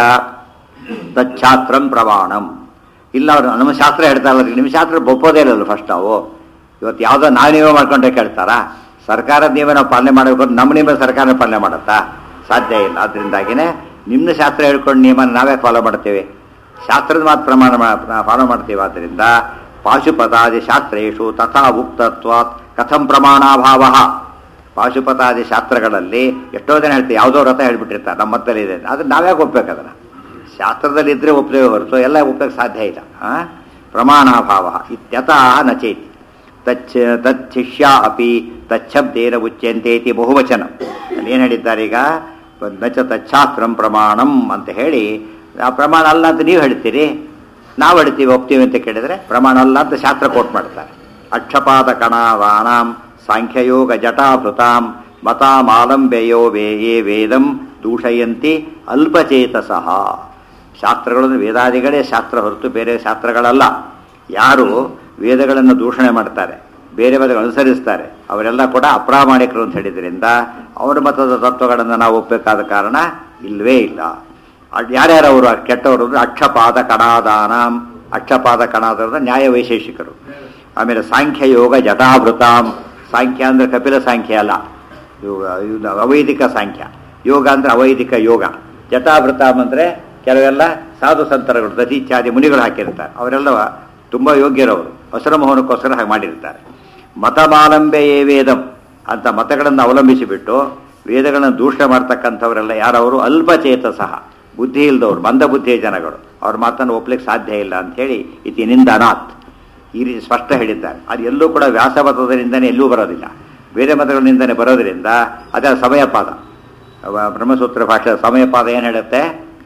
ತಚ್ಛಾತ್ರಂ ಪ್ರಮಾಣಂ ಇಲ್ಲ ಅವರು ನಮ್ಮ ಶಾಸ್ತ್ರ ಹೇಳ್ತಾ ಇಲ್ಲ ನಿಮ್ಮ ಶಾಸ್ತ್ರ ಒಪ್ಪೋದೇ ಇಲ್ಲಲ್ಲ ಫಸ್ಟ್ ನಾವು ಇವತ್ತು ಯಾವುದೋ ನಾವು ನೀವೇ ಮಾಡ್ಕೊಂಡ್ರೆ ಕೇಳ್ತಾರಾ ಸರ್ಕಾರದ ನೀವೇ ನಾವು ಪಾಲನೆ ಮಾಡಬೇಕು ಅಂತ ನಮ್ಮ ನಿಯಮ ಸರ್ಕಾರ ಪಾಲನೆ ಮಾಡುತ್ತಾ ಸಾಧ್ಯ ಇಲ್ಲ ಅದರಿಂದಾಗಿನೇ ನಿಮ್ಮ ಶಾಸ್ತ್ರ ಹೇಳ್ಕೊಂಡು ನಿಯಮ ನಾವೇ ಫಾಲೋ ಮಾಡ್ತೇವೆ ಶಾಸ್ತ್ರದ ಮಾತು ಪ್ರಮಾಣ ಫಾಲೋ ಮಾಡ್ತೀವಿ ಆದ್ದರಿಂದ ಪಾಶುಪತಾದಿ ಶಾಸ್ತ್ರೇಶು ತಥಾ ಉಕ್ತತ್ವಾತ್ ಕಥಂ ಪ್ರಮಾಣಾಭಾವ ಪಾಶುಪತಾದಿ ಶಾಸ್ತ್ರಗಳಲ್ಲಿ ಎಷ್ಟೋ ಜನ ಹೇಳ್ತೀವಿ ಯಾವುದೋ ವ್ರತ ಹೇಳ್ಬಿಟ್ಟಿರ್ತಾರೆ ನಮ್ಮ ಮತ್ತಲ್ಲಿ ಇದೆ ಅದನ್ನ ನಾವ್ಯಾಕೆ ಒಪ್ಬೇಕು ಅದನ್ನ ಶಾಸ್ತ್ರದಲ್ಲಿ ಇದ್ರೆ ಒಪ್ಪದೇ ಹೊರತು ಎಲ್ಲ ಒಪ್ಪಕ್ಕೆ ಸಾಧ್ಯ ಇಲ್ಲ ಆ? ಪ್ರಮಾಣಾಭಾವ ಇತ್ಯತಃ ನಚೇತಿ ತಚ್ಚ ತಚ್ಛಿಷ್ಯ ಅಪಿ ತಚ್ಛಬ್ದೇನ ಉಚ್ಯಂತೆ ಇತಿ ಬಹುವಚನ ಅಲ್ಲಿ ಏನು ಹೇಳಿದ್ದಾರೆ ಈಗ ನಚ ತಚ್ಛಾಸ್ತ್ರಂ ಪ್ರಮಾಣಂ ಅಂತ ಹೇಳಿ ಆ ಪ್ರಮಾಣ ಅಲ್ಲ ಅಂತ ನೀವು ಹೇಳ್ತೀರಿ ನಾವು ಹೇಳ್ತೀವಿ ಒಪ್ತೀವಿ ಅಂತ ಕೇಳಿದ್ರೆ ಪ್ರಮಾಣ ಅಲ್ಲ ಅಂತ ಶಾಸ್ತ್ರ ಕೋಟ್ ಮಾಡ್ತಾರೆ ಅಕ್ಷಪಾದ ಕಣಾವಾನಾಂ ಸಾಂಖ್ಯಯೋಗ ಜಟಾಭೃತಾಂ ಮತಾಮಾಲಂಬ್ಯಯೋ ವೇ ಯೇ ವೇದಂ ದೂಷಯಂತಿ ಅಲ್ಪಚೇತಸಃ ಶಾಸ್ತ್ರಗಳನ್ನು ವೇದಾದಿಗಳೇ ಶಾಸ್ತ್ರ ಹೊರತು ಬೇರೆ ಶಾಸ್ತ್ರಗಳಲ್ಲ ಯಾರು ವೇದಗಳನ್ನು ದೂಷಣೆ ಮಾಡ್ತಾರೆ ಬೇರೆ ವೇದಗಳು ಅನುಸರಿಸ್ತಾರೆ ಅವರೆಲ್ಲ ಕೂಡ ಅಪ್ರಾಮಾಣಿಕರು ಅಂತ ಹೇಳಿದ್ರಿಂದ ಅವರ ಮತದ ತತ್ವಗಳನ್ನು ನಾವು ಒಪ್ಪಬೇಕಾದ ಕಾರಣ ಇಲ್ವೇ ಇಲ್ಲ ಅದ್ ಯಾರ್ಯಾರು ಅವರು ಕೆಟ್ಟವರು ಅಂದ್ರೆ ಅಕ್ಷಪಾದ ಕಣಾದಾನಾಂ ಅಕ್ಷಪಾದ ಕಣಾದ ನ್ಯಾಯ ವೈಶೇಷಿಕರು ಆಮೇಲೆ ಸಾಂಖ್ಯ ಯೋಗ ಜಟಾಭೃತಾಂ ಸಾಂಖ್ಯ ಅಂದ್ರೆ ಕಪಿಲ ಸಾಂಖ್ಯ ಅಲ್ಲ ಯೋಗ ಇದು ಅವೈದಿಕ ಸಾಂಖ್ಯ ಯೋಗ ಅಂದ್ರೆ ಅವೈದಿಕ ಯೋಗ ಜಟಾಭೃತಾಂ ಅಂದ್ರೆ ಕೆಲವೆಲ್ಲ ಸಾಧು ಸಂತರಗಳು ದತೀಚ್ಛಾದಿ ಮುನಿಗಳು ಹಾಕಿರ್ತಾರೆ ಅವರೆಲ್ಲ ತುಂಬ ಯೋಗ್ಯರವರು ಹಸಿರು ಮೋಹನಕ್ಕೋಸ್ಕರ ಹಾಗೆ ಮಾಡಿರ್ತಾರೆ ಮತಮಾಲಂಬೆಯೇ ವೇದಂ ಅಂತ ಮತಗಳನ್ನು ಅವಲಂಬಿಸಿಬಿಟ್ಟು ವೇದಗಳನ್ನು ದೂಷಣೆ ಮಾಡ್ತಕ್ಕಂಥವರೆಲ್ಲ ಯಾರವರು ಅಲ್ಪಚೇತ ಸಹ ಬುದ್ಧಿ ಇಲ್ದವ್ರು ಮಂದ ಬುದ್ಧಿಯ ಜನಗಳು ಅವ್ರ ಮಾತನ್ನು ಒಪ್ಲಿಕ್ಕೆ ಸಾಧ್ಯ ಇಲ್ಲ ಅಂಥೇಳಿ ಇತಿ ನಿಂದನಾಥ್ ಈ ರೀತಿ ಸ್ಪಷ್ಟ ಹೇಳಿದ್ದಾರೆ ಅದು ಎಲ್ಲೂ ಕೂಡ ವ್ಯಾಸಮತದಿಂದನೇ ಎಲ್ಲೂ ಬರೋದಿಲ್ಲ ಬೇರೆ ಮತಗಳಿಂದನೇ ಬರೋದ್ರಿಂದ ಅದರ ಸಮಯಪಾದ ಅವ ಬ್ರಹ್ಮಸೂತ್ರ ಭಾಷೆ ಸಮಯಪಾದ ಏನು ಹೇಳುತ್ತೆ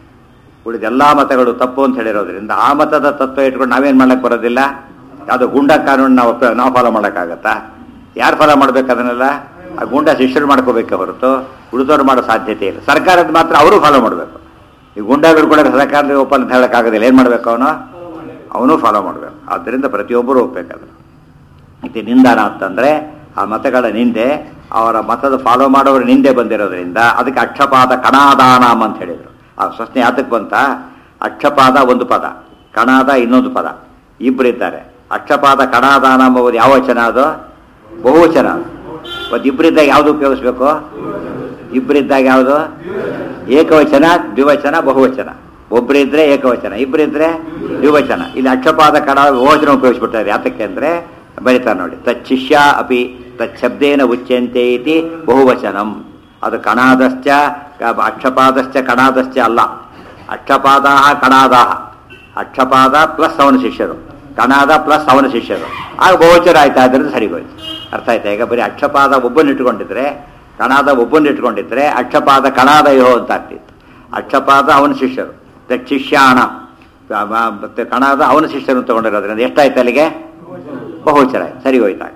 ಉಳಿದ ಎಲ್ಲ ಮತಗಳು ತಪ್ಪು ಅಂತ ಹೇಳಿರೋದ್ರಿಂದ ಆ ಮತದ ತತ್ವ ಇಟ್ಕೊಂಡು ನಾವೇನು ಮಾಡಕ್ಕೆ ಬರೋದಿಲ್ಲ ಯಾವುದೋ ಗುಂಡ ಕಾನೂನು ನಾವು ಒಪ್ಪ- ನಾವು ಫಾಲೋ ಮಾಡೋಕ್ಕಾಗತ್ತಾ ಯಾರು ಫಾಲೋ ಮಾಡ್ಬೇಕು ಅದನ್ನೆಲ್ಲ ಆ ಗುಂಡ ಶಿಷ್ಯರು ಮಾಡ್ಕೋಬೇಕೆ ಹೊರತು ಉಳಿದವ್ರು ಮಾಡೋ ಸಾಧ್ಯತೆ ಇಲ್ಲ ಸರ್ಕಾರದ ಮಾತ್ರ ಅವರು ಫಾಲೋ ಮಾಡಬೇಕು ಈ ಗುಂಡಗಳು ಕೂಡ ಸರ್ಕಾರದ ಒಪ್ಪಂದ ಅಂತ ಹೇಳೋಕ್ಕಾಗೋದಿಲ್ಲ ಏನು ಮಾಡಬೇಕು ಅವನು ಅವನು ಫಾಲೋ ಮಾಡಬೇಕು ಆದ್ದರಿಂದ ಪ್ರತಿಯೊಬ್ಬರು ಒಪ್ಬೇಕಾದ್ರೆ ಇದು ನಿಂದಾನ ಅಂತಂದ್ರೆ ಆ ಮತಗಳ ನಿಂದೆ ಅವರ ಮತದ ಫಾಲೋ ಮಾಡೋರ ನಿಂದೆ ಬಂದಿರೋದ್ರಿಂದ ಅದಕ್ಕೆ ಅಕ್ಷಪಾದ ಕಣಾದಾನಾಮ್ ಅಂತ ಹೇಳಿದರು ಆ ಪ್ರಶ್ನೆ ಯಾತಕ್ಕೆ ಬಂತ ಅಕ್ಷಪಾದ ಒಂದು ಪದ ಕಣಾದ ಇನ್ನೊಂದು ಪದ ಇಬ್ಬರಿದ್ದಾರೆ ಅಕ್ಷಪಾದ ಕಣಾದಾನ ಎಂಬುದು ಯಾವ ವಚನ ಅದು ಬಹುವಚನ ಅದು ಒಂದು ಇಬ್ಬರಿದ್ದಾಗ ಯಾವುದು ಉಪಯೋಗಿಸ್ಬೇಕು ಇಬ್ಬರಿದ್ದಾಗ ಯಾವುದು ಏಕವಚನ ದ್ವಿವಚನ ಬಹುವಚನ ಒಬ್ಬರಿದ್ರೆ ಏಕವಚನ ಇಬ್ಬರಿದ್ರೆ ದ್ವಿವಚನ ಇಲ್ಲಿ ಅಕ್ಷಪಾದ ಕಣ ಬಹುವಚನ ಉಪಯೋಗಿಸ್ಬಿಡ್ತಾರೆ ಯಾತಕ್ಕೆ ಅಂದ್ರೆ ಬರೀತಾರೆ ನೋಡಿ ತಚ್ಚಿಷ್ಯ ಅಪಿ ತಚ್ಛಬ್ದೇನ ಉಚ್ಯಂತೆ ಇತಿ ಬಹುವಚನಂ ಅದು ಕಣಾದಶ್ಚ ಕ- ಅಕ್ಷಪಾದಶ್ಚ ಕಣಾದಶ್ಚ ಅಲ್ಲ ಅಕ್ಷಪಾದಾಹ ಕಣಾದಾಹ ಅಕ್ಷಪಾದ ಪ್ಲಸ್ ಅವನ ಶಿಷ್ಯರು ಕಣಾದ ಪ್ಲಸ್ ಅವನ ಶಿಷ್ಯರು ಆಗ ಬಹುವಚನ ಆಯ್ತಾ ಅದರಿಂದ ಸರಿಗೋಯ್ತು ಅರ್ಥ ಆಯ್ತಾ ಈಗ ಬರೀ ಅಕ್ಷಪಾದ ಒಬ್ಬನ ಇಟ್ಕೊಂಡಿದ್ರೆ ಕಣಾದ ಒಬ್ಬನ ಇಟ್ಕೊಂಡಿದ್ರೆ ಅಕ್ಷಪಾದ ಕಣಾದ ಯೋ ಅಂತ ಆಗ್ತಿತ್ತು ಅಕ್ಷಪಾದ ಅವನ ಶಿಷ್ಯರು ಶಿಷ್ಯಾಣ ಮತ್ತೆ ಕಣಾದ ಅವನ ಶಿಷ್ಯರು ತಗೊಂಡಿರೋದ್ರಿಂದ ಎಷ್ಟಾಯ್ತು ಅಲ್ಲಿಗೆ ಬಹುವಚನ ಆಯ್ತು ಸರಿ ಹೋಯ್ತಾಗ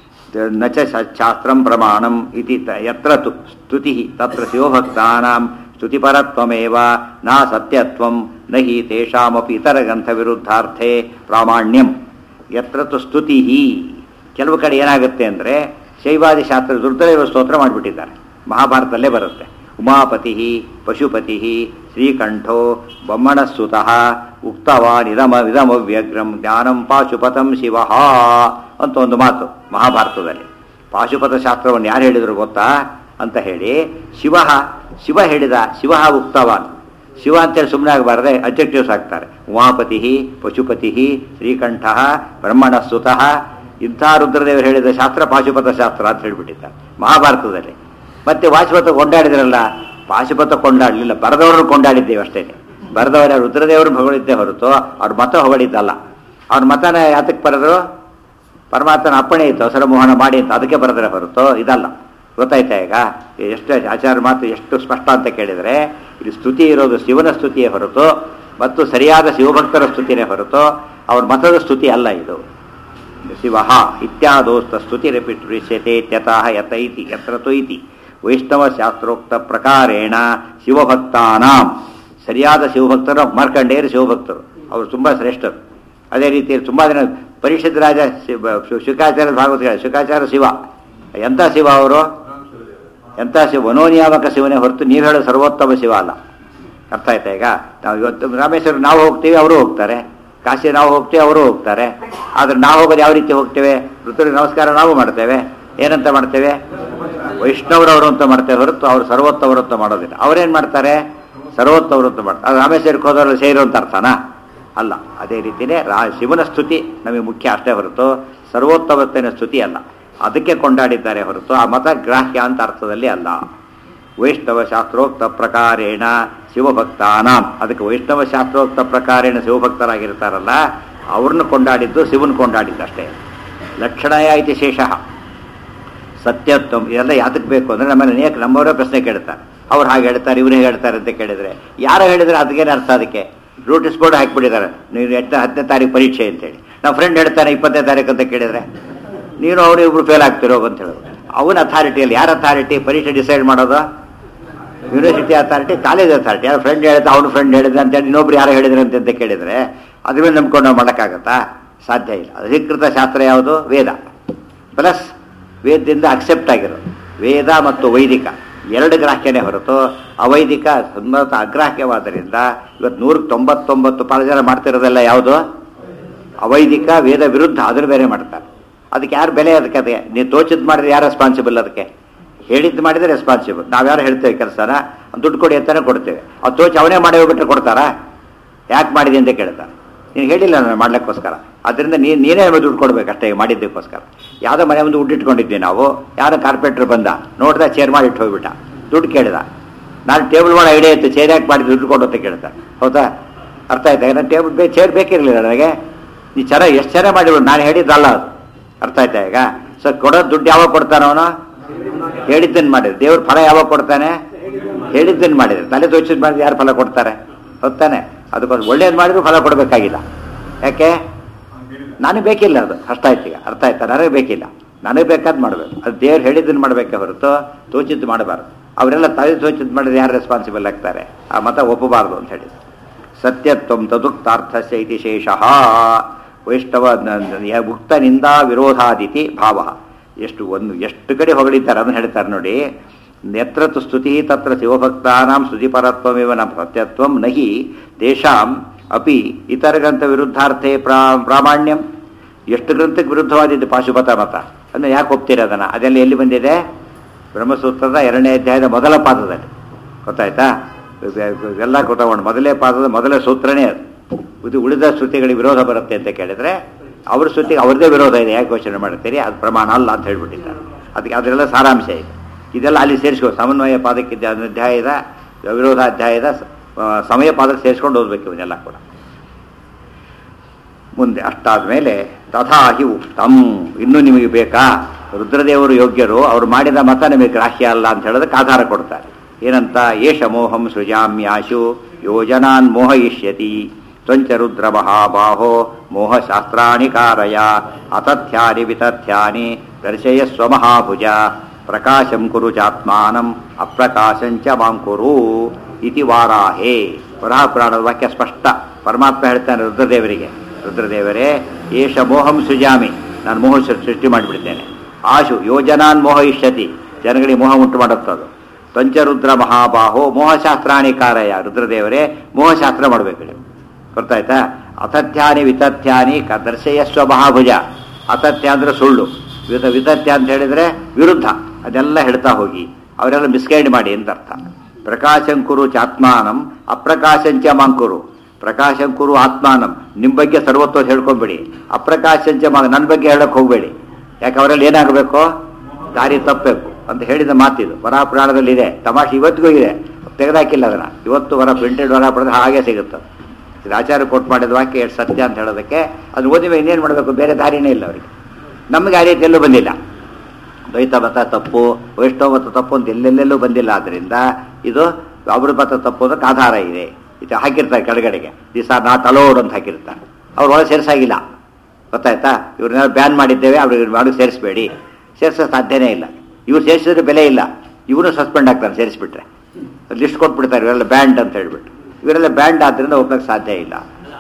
ನ ಚ ಶ- ಶಾಸ್ತ್ರಂ ಪ್ರಮಾಣಂ ಇತಿ ತ- ಯತ್ರ ತು ಸ್ತುತಿ ತತ್ರ ಶಿವಭಕ್ತಾನಾಂ ಸ್ತುತಿಪರತ್ವಮೇವ ನ ಸತ್ಯತ್ವಂ ನ ಹಿ ತೇಷಾಮಪಿ ಇತರ ಗ್ರಂಥ ವಿರುದ್ಧಾರ್ಥೆ ಪ್ರಾಮಾಣ್ಯಂ ಯತ್ರ ತು ಸ್ತುತಿ ಕೆಲವು ಕಡೆ ಏನಾಗುತ್ತೆ ಅಂದರೆ ಶೈವಾದಿ ಶಾಸ್ತ್ರ ದುರ್ದೈವ ಸ್ತೋತ್ರ ಮಾಡಿಬಿಟ್ಟಿದ್ದಾರೆ ಮಹಾಭಾರತದಲ್ಲೇ ಬರುತ್ತೆ ಉಮಾಪತಿ ಪಶುಪತಿ ಶ್ರೀಕಂಠೋ ಬೊಮ್ಮಣಸ್ಸುತಃ ಉಕ್ತವಾನ್ ಇದಮ ಇದಮವ್ಯಗ್ರಂ ಜ್ಞಾನಂ ಪಾಶುಪತಂ ಶಿವ ಅಂತ ಒಂದು ಮಾತು ಮಹಾಭಾರತದಲ್ಲಿ ಪಾಶುಪತ ಶಾಸ್ತ್ರವನ್ನು ಯಾರು ಹೇಳಿದ್ರು ಗೊತ್ತಾ ಅಂತ ಹೇಳಿ ಶಿವ ಶಿವ ಹೇಳಿದ ಶಿವ ಉಕ್ತವಾನ್ ಶಿವ ಅಂತೇಳಿ ಸುಮ್ಮನೆ ಆಗಬಾರ್ದೆ ಅಬ್ಜೆಕ್ಟಿವ್ಸ್ ಆಗ್ತಾರೆ ಉಮಾಪತಿ ಪಶುಪತಿ ಶ್ರೀಕಂಠ ಬ್ರಹ್ಮಣಸ್ಸುತಃ ಇಂಥ ರುದ್ರದೇವರು ಹೇಳಿದ ಶಾಸ್ತ್ರ ಪಾಶುಪತ ಶಾಸ್ತ್ರ ಅಂತ ಹೇಳ್ಬಿಟ್ಟಿದ್ದಾರೆ ಮಹಾಭಾರತದಲ್ಲಿ ಮತ್ತೆ ವಾಶುಪತ ಕೊಂಡಾಡಿದ್ರಲ್ಲ ಪಾಶುಪತ ಕೊಂಡಾಡಲಿಲ್ಲ ಬರದವ್ರನ್ನ ಕೊಂಡಾಡಿದ್ದೇವೆ ಅಷ್ಟೇ ಬರೆದವರ ರುದ್ರದೇವರು ಹೊಗಳಿದ್ದೇ ಹೊರತು ಅವ್ರ ಮತ ಹೊಗಳಿದ್ದಲ್ಲ ಅವ್ರ ಮತನ ಯಾತಕ್ಕೆ ಬರೆದ್ರು ಪರಮಾತ್ಮನ ಅಪ್ಪಣೆ ಇತ್ತು ಹಸರ ಮೋಹನ ಮಾಡಿ ಅಂತ ಅದಕ್ಕೆ ಬರೆದ್ರೆ ಹೊರತು ಇದಲ್ಲ ಗೊತ್ತಾಯ್ತಾ ಈಗ ಎಷ್ಟು ಆಚಾರ ಮಾತು ಎಷ್ಟು ಸ್ಪಷ್ಟ ಅಂತ ಕೇಳಿದರೆ ಇಲ್ಲಿ ಸ್ತುತಿ ಇರೋದು ಶಿವನ ಸ್ತುತಿಯೇ ಹೊರತು ಮತ್ತು ಸರಿಯಾದ ಶಿವಭಕ್ತರ ಸ್ತುತಿನೇ ಹೊರತು ಅವ್ರ ಮತದ ಸ್ತುತಿ ಅಲ್ಲ ಇದು ಶಿವ ಇತ್ಯಾದೋಸ್ತ ಸ್ತುತಿರಪಿ ದೃಶ್ಯತೆ ತ್ಯತಃ ಯತ ಇತಿ ಯತ್ರ ತು ಇತಿ ವೈಷ್ಣವ ಶಾಸ್ತ್ರೋಕ್ತ ಪ್ರಕಾರೇಣ ಶಿವಭಕ್ತಾನಾಂ ಸರಿಯಾದ ಶಿವಭಕ್ತರು ಮಾರ್ಕಂಡೇಯರು ಶಿವಭಕ್ತರು ಅವರು ತುಂಬ ಶ್ರೇಷ್ಠರು ಅದೇ ರೀತಿ ತುಂಬ ಜನ ಪರಿಷತ್ ರಾಜ ಶಿವ- ಶುಕಾಚಾರ್ಯ ಭಾಗವತ ಶುಕಾಚಾರ್ಯ ಶಿವ ಎಂಥ ಶಿವ ಅವರು ಎಂಥ ಶಿವ ಮನೋನಿಯಾಮಕ ಶಿವನೇ ಹೊರತು ನೀವು ಹೇಳೋ ಸರ್ವೋತ್ತಮ ಶಿವ ಅಲ್ಲ ಅರ್ಥ ಆಯ್ತಾ ಈಗ ನಾವು ಇವತ್ತು ರಾಮೇಶ್ವರ ನಾವು ಹೋಗ್ತೀವಿ ಅವರು ಹೋಗ್ತಾರೆ ಕಾಶಿ ನಾವು ಹೋಗ್ತೀವಿ ಅವರು ಹೋಗ್ತಾರೆ ಆದ್ರೆ ನಾವು ಹೋಗೋದು ಯಾವ ರೀತಿ ಹೋಗ್ತೇವೆ ಋತುವಿಗೆ ನಮಸ್ಕಾರ ನಾವು ಮಾಡ್ತೇವೆ ಏನಂತ ಮಾಡ್ತೇವೆ ವೈಷ್ಣವರವರು ಅಂತ ಮಾಡ್ತೇವೆ ಹೊರತು ಅವರು ಸರ್ವೋತ್ತವರು ಅಂತ ಮಾಡೋದಿಲ್ಲ ಅವ್ರೇನು ಮಾಡ್ತಾರೆ ಸರ್ವೋತ್ತವರು ಅಂತ ಮಾಡ್ತಾರೆ ಅದು ರಾಮೇಶ್ವರಕ್ಕೆ ಹೋದವರು ಸೇರು ಅಂತ ಅರ್ಥನಾ ಅಲ್ಲ ಅದೇ ರೀತಿಯೇ ರಾ ಶಿವನ ಸ್ತುತಿ ನಮಗೆ ಮುಖ್ಯ ಅಷ್ಟೇ ಹೊರತು ಸರ್ವೋತ್ತಮತೆಯ ಸ್ತುತಿ ಅಲ್ಲ ಅದಕ್ಕೆ ಕೊಂಡಾಡಿದ್ದಾರೆ ಹೊರತು ಆ ಮತ ಗ್ರಾಹ್ಯ ಅಂತ ಅರ್ಥದಲ್ಲಿ ಅಲ್ಲ ವೈಷ್ಣವ ಶಾಸ್ತ್ರೋಕ್ತ ಪ್ರಕಾರೇಣ ಶಿವಭಕ್ತಾನಾಂ ಅದಕ್ಕೆ ವೈಷ್ಣವ ಶಾಸ್ತ್ರೋಕ್ತ ಪ್ರಕಾರೇಣ ಶಿವಭಕ್ತರಾಗಿರ್ತಾರಲ್ಲ ಅವ್ರನ್ನ ಕೊಂಡಾಡಿದ್ದು ಶಿವನ್ ಕೊಂಡಾಡಿದ್ದಷ್ಟೇ ಲಕ್ಷಣಯ ಇತಿ ಶೇಷಃ ಸತ್ಯತ್ವ ಇದೆಲ್ಲ ಯಾತಕ್ಕೆ ಬೇಕು ಅಂದರೆ ನಮ್ಮಲ್ಲಿ ಅನೇಕ ನಮ್ಮವರೇ ಪ್ರಶ್ನೆ ಕೇಳ್ತಾರೆ ಅವ್ರು ಹಾಗೆ ಹೇಳ್ತಾರೆ ಇವ್ರು ಹೇಗೆ ಹೇಳ್ತಾರೆ ಅಂತ ಕೇಳಿದರೆ ಯಾರು ಹೇಳಿದ್ರೆ ಅದಕ್ಕೇನು ಅರ್ಥ ಅದಕ್ಕೆ ನೋಟಿಸ್ ಬೋರ್ಡ್ ಹಾಕಿಬಿಟ್ಟಿದ್ದಾರೆ ನೀವು ಎಂಟನೇ ಹತ್ತನೇ ತಾರೀಕು ಪರೀಕ್ಷೆ ಅಂತೇಳಿ ನಮ್ಮ ಫ್ರೆಂಡ್ ಹೇಳ್ತಾನೆ ಇಪ್ಪತ್ತನೇ ತಾರೀಕು ಅಂತ ಕೇಳಿದರೆ ನೀನು ಅವನು ಇಬ್ರು ಫೇಲ್ ಆಗ್ತಿರೋ ಅಂತ ಹೇಳೋದು ಅವನ ಅಥಾರಿಟಿಯಲ್ಲಿ ಯಾರ ಅಥಾರಿಟಿ ಪರೀಕ್ಷೆ ಡಿಸೈಡ್ ಮಾಡೋದು ಯೂನಿವರ್ಸಿಟಿ ಅಥಾರಿಟಿ ಕಾಲೇಜ್ ಅಥಾರಿಟಿ ಯಾರು ಫ್ರೆಂಡ್ ಹೇಳಿದ ಅವನು ಫ್ರೆಂಡ್ ಹೇಳಿದ ಅಂತೇಳಿ ಇನ್ನೊಬ್ರು ಯಾರು ಹೇಳಿದ್ರೆ ಅಂತ ಅಂತ ಕೇಳಿದರೆ ಅದ್ರ ಮೇಲೆ ನಂಬ್ಕೊಂಡು ನಾವು ಮಾಡೋಕ್ಕಾಗತ್ತಾ ಸಾಧ್ಯ ಇಲ್ಲ ಅಧಿಕೃತ ಶಾಸ್ತ್ರ ಯಾವುದು ವೇದ ಪ್ಲಸ್ ವೇದದಿಂದ ಅಕ್ಸೆಪ್ಟ್ ಆಗಿರೋದು ವೇದ ಮತ್ತು ವೈದಿಕ ಎರಡು ಗ್ರಾಹ್ಯನೇ ಹೊರತು ಅವೈದಿಕ ಸಂಬಂಧ ಅಗ್ರಾಹ್ಯವಾದ್ದರಿಂದ ಇವತ್ತು ನೂರಕ್ಕೆ ತೊಂಬತ್ತೊಂಬತ್ತು ಪಾಲು ಜನ ಮಾಡ್ತಿರೋದೆಲ್ಲ ಯಾವುದು ಅವೈದಿಕ ವೇದ ವಿರುದ್ಧ ಅದ್ರ ಬೇರೆ ಮಾಡ್ತಾರೆ ಅದಕ್ಕೆ ಯಾರು ಬೆಲೆ ಅದಕ್ಕೆ ಅದೇ ನೀವು ತೋಚಿದ್ ಮಾಡಿದ್ರೆ ಯಾರು ರೆಸ್ಪಾನ್ಸಿಬಲ್ ಅದಕ್ಕೆ ಹೇಳಿದ್ದು ಮಾಡಿದ್ರೆ ರೆಸ್ಪಾನ್ಸಿಬಲ್ ನಾವ್ಯಾರು ಹೇಳ್ತೇವೆ ಕೆಲಸನ ದುಡ್ಡು ಕೊಡಿ ಅಂತಾನೆ ಕೊಡ್ತೇವೆ ಅದು ತೋಚಿ ಅವನೇ ಮಾಡಿ ಹೋಗ್ಬಿಟ್ರೆ ಕೊಡ್ತಾರಾ ಯಾಕೆ ಮಾಡಿದೆ ಅಂತ ಕೇಳ್ತಾರೆ ನೀನು ಹೇಳಿಲ್ಲ ನಾನು ಮಾಡ್ಲಿಕ್ಕೋಸ್ಕರ ಅದರಿಂದ ನೀನು ನೀನೇ ದುಡ್ಡು ಕೊಡ್ಬೇಕು ಅಷ್ಟೇ ಮಾಡಿದ್ದಕ್ಕೋಸ್ಕರ ಯಾವುದೋ ಮನೆ ಮುಂದೆ ಉಡ್ಡಿಟ್ಕೊಂಡಿದ್ವಿ ನಾವು ಯಾರೋ ಕಾರ್ಪೆಂಟ್ರ್ ಬಂದ ನೋಡ್ದ ಚೇರ್ ಮಾಡಿ ಇಟ್ಟು ಹೋಗ್ಬಿಟ್ಟ ದುಡ್ಡು ಕೇಳಿದ ನಾನು ಟೇಬಲ್ ಮಾಡೋ ಐಡಿಯಾ ಇತ್ತು ಚೇರ್ ಯಾಕೆ ಮಾಡಿ ದುಡ್ಡು ಕೊಡು ಅಂತ ಕೇಳ್ತಾರೆ ಹೌದಾ ಅರ್ಥ ಆಯ್ತಾ ನಾನು ಟೇಬಲ್ ಬೇ ಚೇರ್ ಬೇಕಿರಲಿಲ್ಲ ನನಗೆ ನೀ ಚೆನ್ನಾಗಿ ಎಷ್ಟು ಚೆನ್ನಾಗಿ ಮಾಡಿಬಿಡು ನಾನು ಹೇಳಿದ್ದಲ್ಲ ಅದು ಅರ್ಥ ಆಯ್ತಾ ಈಗ ಸೊ ಕೊಡೋ ದುಡ್ಡು ಯಾವಾಗ ಕೊಡ್ತಾನೆ ಅವನು ಹೇಳಿದ್ದನ್ನು ಮಾಡಿದ್ರೆ ದೇವ್ರ ಫಲ ಯಾವಾಗ ಕೊಡ್ತಾನೆ ಹೇಳಿದ್ದನ್ನು ಮಾಡಿದ್ರೆ ತಲೆ ತೋಚಿದ್ ಮಾಡಿದ್ರೆ ಯಾರು ಫಲ ಕೊಡ್ತಾರೆ ಹೊತ್ತಾನೆ ಅದಕ್ಕೋಸ್ಕರ ಒಳ್ಳೇದು ಮಾಡಿದ್ರು ಫಲ ಕೊಡಬೇಕಾಗಿಲ್ಲ ಯಾಕೆ ನನಗೆ ಬೇಕಿಲ್ಲ ಅದು ಅಷ್ಟ ಆಯ್ತು ಈಗ ಅರ್ಥ ಆಯ್ತಾ ನನಗೆ ಬೇಕಿಲ್ಲ ನನಗೆ ಬೇಕಾದ್ ಮಾಡಬೇಕು ಅದು ದೇವ್ರು ಹೇಳಿದ್ದನ್ನು ಮಾಡಬೇಕೆ ಹೊರತು ತೋಚಿದ್ದು ಮಾಡಬಾರ್ದು ಅವರೆಲ್ಲ ತಲೆ ತೋಚಿದ್ದು ಮಾಡಿದ್ರೆ ಯಾರು ರೆಸ್ಪಾನ್ಸಿಬಲ್ ಆಗ್ತಾರೆ ಆ ಮತ ಒಪ್ಪಬಾರ್ದು ಅಂತ ಹೇಳಿ ಸತ್ಯತ್ವಂ ತದುಕ್ತಾರ್ಥಸ್ಯ ಇತಿ ಶೇಷಃ ವೈಷ್ಣವ ನ- ನ- ಉಕ್ತ ನಿಂದಾ ವಿರೋಧಾದಿತಿ ಭಾವ ಎಷ್ಟು ಒಂದು ಎಷ್ಟು ಕಡೆ ಹೊಗಳಿದ್ದಾರೆ ಅದನ್ನು ಹೇಳ್ತಾರೆ ನೋಡಿ ಯತ್ರ ತು ಸ್ತುತಿ ತತ್ರ ಶಿವಭಕ್ತಾನಾಂ ಸ್ತುತಿಪರತ್ವಮೇವ ನ ಸತ್ಯತ್ವಂ ನಹಿ ತೇಷಾಂ ಅಪಿ ಇತರ ಗ್ರಂಥ ವಿರುದ್ಧಾರ್ಥೇ ಪ್ರಾ ಪ್ರಾಮಾಣ್ಯಂ ಎಷ್ಟು ಗ್ರಂಥಕ್ಕೆ ವಿರುದ್ಧವಾದಿದ್ದು ಪಾಶುಪತ ಮತ ಅದನ್ನು ಯಾಕೆ ಒಪ್ತೀರ ಅದನ್ನು ಅದೆಲ್ಲ ಎಲ್ಲಿ ಬಂದಿದೆ ಬ್ರಹ್ಮಸೂತ್ರದ ಎರಡನೇ ಅಧ್ಯಾಯದ ಮೊದಲ ಪಾದದಲ್ಲಿ ಗೊತ್ತಾಯ್ತಾ ಎಲ್ಲ ಕೊಟ್ಟಕೊಂಡು ಮೊದಲೇ ಪಾದದ ಮೊದಲ ಸೂತ್ರನೇ ಅದು ಇದು ಉಳಿದ ಶ್ರುತಿಗಳಿಗೆ ವಿರೋಧ ಬರುತ್ತೆ ಅಂತ ಕೇಳಿದ್ರೆ ಅವ್ರ ಶ್ರುತಿಗೆ ಅವ್ರದ್ದೇ ವಿರೋಧ ಇದೆ ಯಾಕೆ ಯೋಚನೆ ಮಾಡ್ತೀರಿ ಅದು ಪ್ರಮಾಣ ಅಲ್ಲ ಅಂತ ಹೇಳ್ಬಿಟ್ಟಿದ್ದಾರೆ ಅದಕ್ಕೆ ಅದರೆಲ್ಲ ಸಾರಾಂಶ ಇದೆ ಇದೆಲ್ಲ ಅಲ್ಲಿ ಸೇರಿಸ್ಕೋ ಸಮನ್ವಯ ಪಾದಕ್ಕಿದ್ದ ಅಧ್ಯಾಯದ ವಿರೋಧಾಧ್ಯಾಯದ ಸ- ಆ, ಸಮಯ ಪಾದಕ್ಕೆ ಸೇರಿಸ್ಕೊಂಡು ಓದಬೇಕು ಇವನ್ನೆಲ್ಲ ಕೂಡ ಮುಂದೆ ಅಷ್ಟಾದ್ಮೇಲೆ ತಥಾ ಹಿ ಉಕ್ತಂ ಇನ್ನೂ ನಿಮಗೆ ಬೇಕಾ ರುದ್ರದೇವರು ಯೋಗ್ಯರು ಅವ್ರು ಮಾಡಿದ ಮತ ನಿಮಗೆ ಗ್ರಾಹ್ಯ ಅಲ್ಲ ಅಂತ ಹೇಳೋದಕ್ಕೆ ಆಧಾರ ಕೊಡ್ತಾರೆ ಏನಂತ ಏಷ ಮೋಹಂ ಸೃಜಾಮ್ಯಾಶು ಯೋಜನಾನ್ ಮೋಹಯಿಷ್ಯತಿ ತ್ವಂಚ ರುದ್ರ ಮಹಾಬಾಹೋ ಮೋಹಶಾಸ್ತ್ರಾಣಿ ಕಾರಯ ಅತಥ್ಯಾನಿ ವಿತಥ್ಯಾನಿ ದರ್ಶಯಸ್ವ ಮಹಾಭುಜ ಪ್ರಕಾಶಂ ಕುರು ಚಾತ್ಮಾನಂ ಅಪ್ರಕಾಶಂಚ ಮಾಂ ಕುರು ಇತಿ ವಾರಾಹೇ ವರಾಹ ಪುರಾಣದ ವಾಕ್ಯ ಸ್ಪಷ್ಟ ಪರಮಾತ್ಮ ಹೇಳ್ತಾನೆ ರುದ್ರದೇವರಿಗೆ ರುದ್ರದೇವರೇ ಏಷ ಮೋಹಂ ಸೃಜಾಮಿ ನಾನು ಮೋಹ ಸೃ- ಸೃಷ್ಟಿ ಮಾಡಿಬಿಡ್ತೇನೆ ಆಶು ಯೋಜನಾನ್ ಮೋಹ ಇಷ್ಯತಿ ಜನಗಳಿಗೆ ಮೋಹ ಉಂಟು ಮಾಡುತ್ತದು ಪಂಚರುದ್ರ ಮಹಾಬಾಹೋ ಮೋಹಶಾಸ್ತ್ರಾಣಿ ಕಾರಯ ರುದ್ರದೇವರೇ ಮೋಹಶಾಸ್ತ್ರ ಮಾಡಬೇಕು ನೀವು ಗೊತ್ತಾಯ್ತಾ ಅತಥ್ಯಾನಿ ವಿತಥ್ಯಾನಿ ಕ ದರ್ಶಯಸ್ವ ಮಹಾಭುಜ ಅತಥ್ಯ ಅಂದ್ರೆ ಸುಳ್ಳು ವಿತ ವಿತಥ್ಯ ಅಂತ ಹೇಳಿದ್ರೆ ವಿರುದ್ಧ ಅದೆಲ್ಲ ಹೇಳ್ತಾ ಹೋಗಿ ಅವರೆಲ್ಲ ಮಿಸ್ಗೈಡ್ ಮಾಡಿ ಅಂತ ಅರ್ಥ ಪ್ರಕಾಶಂಕುರು ಚಾತ್ಮಾನಂ ಅಪ್ರಕಾಶಂಚ ಮಾಂಕುರು ಪ್ರಕಾಶಂ ಕುರು ಆತ್ಮಾನಂ ನಿಮ್ಮ ಬಗ್ಗೆ ಸರ್ವತ್ವ ಹೇಳ್ಕೊಂಬೇಡಿ ಅಪ್ರಕಾಶಂಚ ಮಗ ನನ್ನ ಬಗ್ಗೆ ಹೇಳಕ್ ಹೋಗಬೇಡಿ ಯಾಕೆ ಅವರಲ್ಲಿ ಏನಾಗಬೇಕು ದಾರಿ ತಪ್ಪಬೇಕು ಅಂತ ಹೇಳಿದ ಮಾತಿದು ವರ ಪುರಾಣದಲ್ಲಿ ಇದೆ ತಮಾಷೆ ಇವತ್ತಿಗೂ ಇದೆ ತೆಗೆದಾಕಿಲ್ಲ ಅದನ್ನ ಇವತ್ತು ವರ ಪ್ರಿಂಟೆಡ್ ವರ ಪಡೆದ್ರೆ ಹಾಗೆ ಸಿಗುತ್ತೆ ಇದು ಆಚಾರ್ಯ ಕೊಟ್ಟು ಮಾಡಿದ ವಾಕ್ಯ ಎಷ್ಟು ಸತ್ಯ ಅಂತ ಹೇಳೋದಕ್ಕೆ ಅದು ಓದಿವೆ ಇನ್ನೇನು ಮಾಡಬೇಕು ಬೇರೆ ದಾರಿನೇ ಇಲ್ಲ ಅವರಿಗೆ ನಮಗೆ ಆ ರೀತಿ ಎಲ್ಲೂ ಬಂದಿಲ್ಲ ದ್ವೈತ ಮತ ತಪ್ಪು ವೈಷ್ಣವ ಮತ ತಪ್ಪು ಅಂತ ಎಲ್ಲೆಲ್ಲೆಲ್ಲೂ ಬಂದಿಲ್ಲ ಆದ್ದರಿಂದ ಇದು ಅವ್ರ ಮತ ತಪ್ಪು ಅದಕ್ಕೆ ಆಧಾರ ಇದೆ ಇದು ಹಾಕಿರ್ತಾರೆ ಕೆಳಗಡೆಗೆ ದಿವಸ ನಾಟ್ ಅಲೋಡ್ ಅಂತ ಹಾಕಿರ್ತಾರೆ ಅವ್ರು ಒಳಗೆ ಸೇರಿಸಾಗಿಲ್ಲ ಗೊತ್ತಾಯ್ತಾ ಇವ್ರನ್ನ ಬ್ಯಾನ್ ಮಾಡಿದ್ದೇವೆ ಅವ್ರಿಗೆ ಮಾಡಿ ಸೇರಿಸಬೇಡಿ ಸೇರಿಸೋ ಸಾಧ್ಯನೇ ಇಲ್ಲ ಇವ್ರು ಸೇರಿಸಿದ್ರೆ ಬೆಲೆ ಇಲ್ಲ ಇವನು ಸಸ್ಪೆಂಡ್ ಆಗ್ತಾನೆ ಸೇರಿಸ್ಬಿಟ್ರೆ ಲಿಸ್ಟ್ ಕೊಟ್ಬಿಡ್ತಾರೆ ಇವರೆಲ್ಲ ಬ್ಯಾಂಡ್ ಅಂತ ಹೇಳ್ಬಿಟ್ಟು ಇವರೆಲ್ಲ ಬ್ಯಾಂಡ್ ಆದ್ದರಿಂದ ಹೋಗ್ಲಿಕ್ಕೆ ಸಾಧ್ಯ ಇಲ್ಲ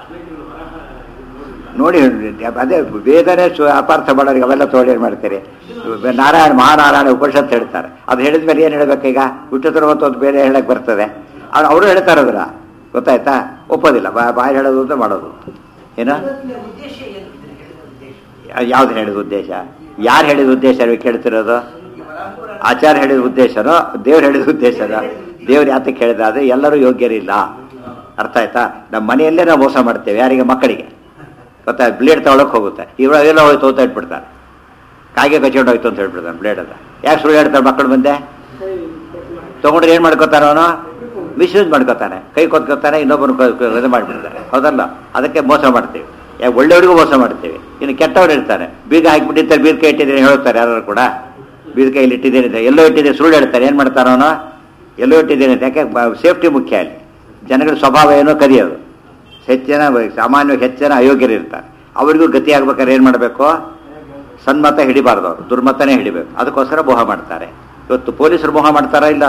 ನೋಡಿ ಅದೇ ವೇದನೆ ಸು- ಅಪಾರ್ಥ ಮಾಡೋರಿಗೆ ಅವೆಲ್ಲ ತೋಡಿ ಏನು ಮಾಡ್ತಾರೆ ನಾರಾಯಣ ಮಹಾನಾರಾಯಣ ಉಪನಿಷತ್ ಹೇಳ್ತಾರೆ ಅದು ಹೇಳಿದ ಮೇಲೆ ಏನು ಹೇಳ್ಬೇಕೀಗ ಹುಟ್ಟುತ್ತರ ಮತ್ತು ಒಂದು ಬೇರೆ ಹೇಳಕ್ ಬರ್ತದೆ ಅವ್ರು ಅವರು ಹೇಳ್ತಾರೆ ಅದರ ಗೊತ್ತಾಯ್ತಾ ಒಪ್ಪೋದಿಲ್ಲ ಬಾ ಬಾಯಿ ಹೇಳೋದು ಅಂತ ಮಾಡೋದು ಏನೋ ಉದ್ದೇಶ ಏನು ಇದನ್ನ ಹೇಳಿದ ಉದ್ದೇಶ ಯಾವ್ದು ಹೇಳಿದ ಉದ್ದೇಶ ಯಾರು ಹೇಳಿದ ಉದ್ದೇಶ ನೀವು ಕೇಳ್ತಿರೋದು ಆಚಾರ್ಯ ಹೇಳಿದ ಉದ್ದೇಶನೋ ದೇವ್ರು ಹೇಳಿದ ಉದ್ದೇಶನೋ ದೇವ್ರು ಯಾತಕ್ಕೆ ಹೇಳಿದ ಆದರೆ ಎಲ್ಲರೂ ಯೋಗ್ಯರಿಲ್ಲ ಅರ್ಥ ಆಯ್ತಾ ನಮ್ಮ ಮನೆಯಲ್ಲೇ ನಾವು ಮೋಸ ಮಾಡ್ತೇವೆ ಯಾರಿಗೆ ಮಕ್ಕಳಿಗೆ ಗೊತ್ತಾ ಬ್ಲೇಡ್ ತಗೊಳಕ್ ಹೋಗುತ್ತೆ ಇವಾಗ ಎಲ್ಲ ಹೋಯ್ತು ಅಂತ ಹೇಳ್ಬಿಡ್ತಾರೆ ಕಾಗೆ ಕಚ್ಕೊಂಡು ಹೋಯ್ತು ಅಂತ ಹೇಳ್ಬಿಡ್ತಾನೆ ಬ್ಲೇಡ್ ಅದ ಯಾಕೆ ಸುಳ್ಳು ಹೇಳ್ತಾರೆ ಮಕ್ಕಳು ಮುಂದೆ ತಗೊಂಡ್ರೆ ಏನು ಮಾಡ್ಕೋತಾನೆ ಅವನು ಮಿಸ್ಯೂಸ್ ಮಾಡ್ಕೋತಾನೆ ಕೈ ಕೊತ್ಕೋತಾನೆ ಇನ್ನೊಬ್ಬರು ಇದು ಮಾಡಿಬಿಡ್ತಾರೆ ಹೌದಲ್ಲ ಅದಕ್ಕೆ ಮೋಸ ಮಾಡ್ತೀವಿ ಯಾ ಒಳ್ಳೆಯವ್ರಿಗೂ ಮೋಸ ಮಾಡ್ತೀವಿ ಇನ್ನು ಕೆಟ್ಟವ್ರು ಇರ್ತಾರೆ ಬೀಗ ಹಾಕಿಬಿಟ್ಟಿರ್ತಾರೆ ಬೀರ್ ಕೈ ಇಟ್ಟಿದ್ದೀನಿ ಹೇಳ್ತಾರೆ ಯಾರು ಕೂಡ ಬೀರ್ ಕೈಯಲ್ಲಿ ಇಟ್ಟಿದ್ದೀನಿ ಅಂತ ಎಲ್ಲೋ ಇಟ್ಟಿದ್ದೀನಿ ಸುಳ್ಳು ಹೇಳ್ತಾರೆ ಏನು ಮಾಡ್ತಾನೆ ಅವನು ಎಲ್ಲೋ ಇಟ್ಟಿದ್ದೀನಿ ಅಂತ ಯಾಕೆ ಸೇಫ್ಟಿ ಮುಖ್ಯ ಅಲ್ಲಿ ಜನಗಳ ಸ್ವಭಾವ ಏನೋ ಕದಿಯೋದು ಹೆಚ್ಚಿನ ಸಾಮಾನ್ಯವಾಗಿ ಹೆಚ್ಚಿನ ಅಯೋಗ್ಯರು ಇರ್ತಾರೆ ಅವರಿಗೂ ಗತಿ ಆಗ್ಬೇಕಾದ್ರೆ ಏನು ಮಾಡಬೇಕು ಸನ್ಮತ ಹಿಡಿಬಾರ್ದು ಅವರು ದುರ್ಮತನೇ ಹಿಡಿಬೇಕು ಅದಕ್ಕೋಸ್ಕರ ಮೋಹ ಮಾಡ್ತಾರೆ ಇವತ್ತು ಪೊಲೀಸರು ಮೋಹ ಮಾಡ್ತಾರಾ ಇಲ್ಲ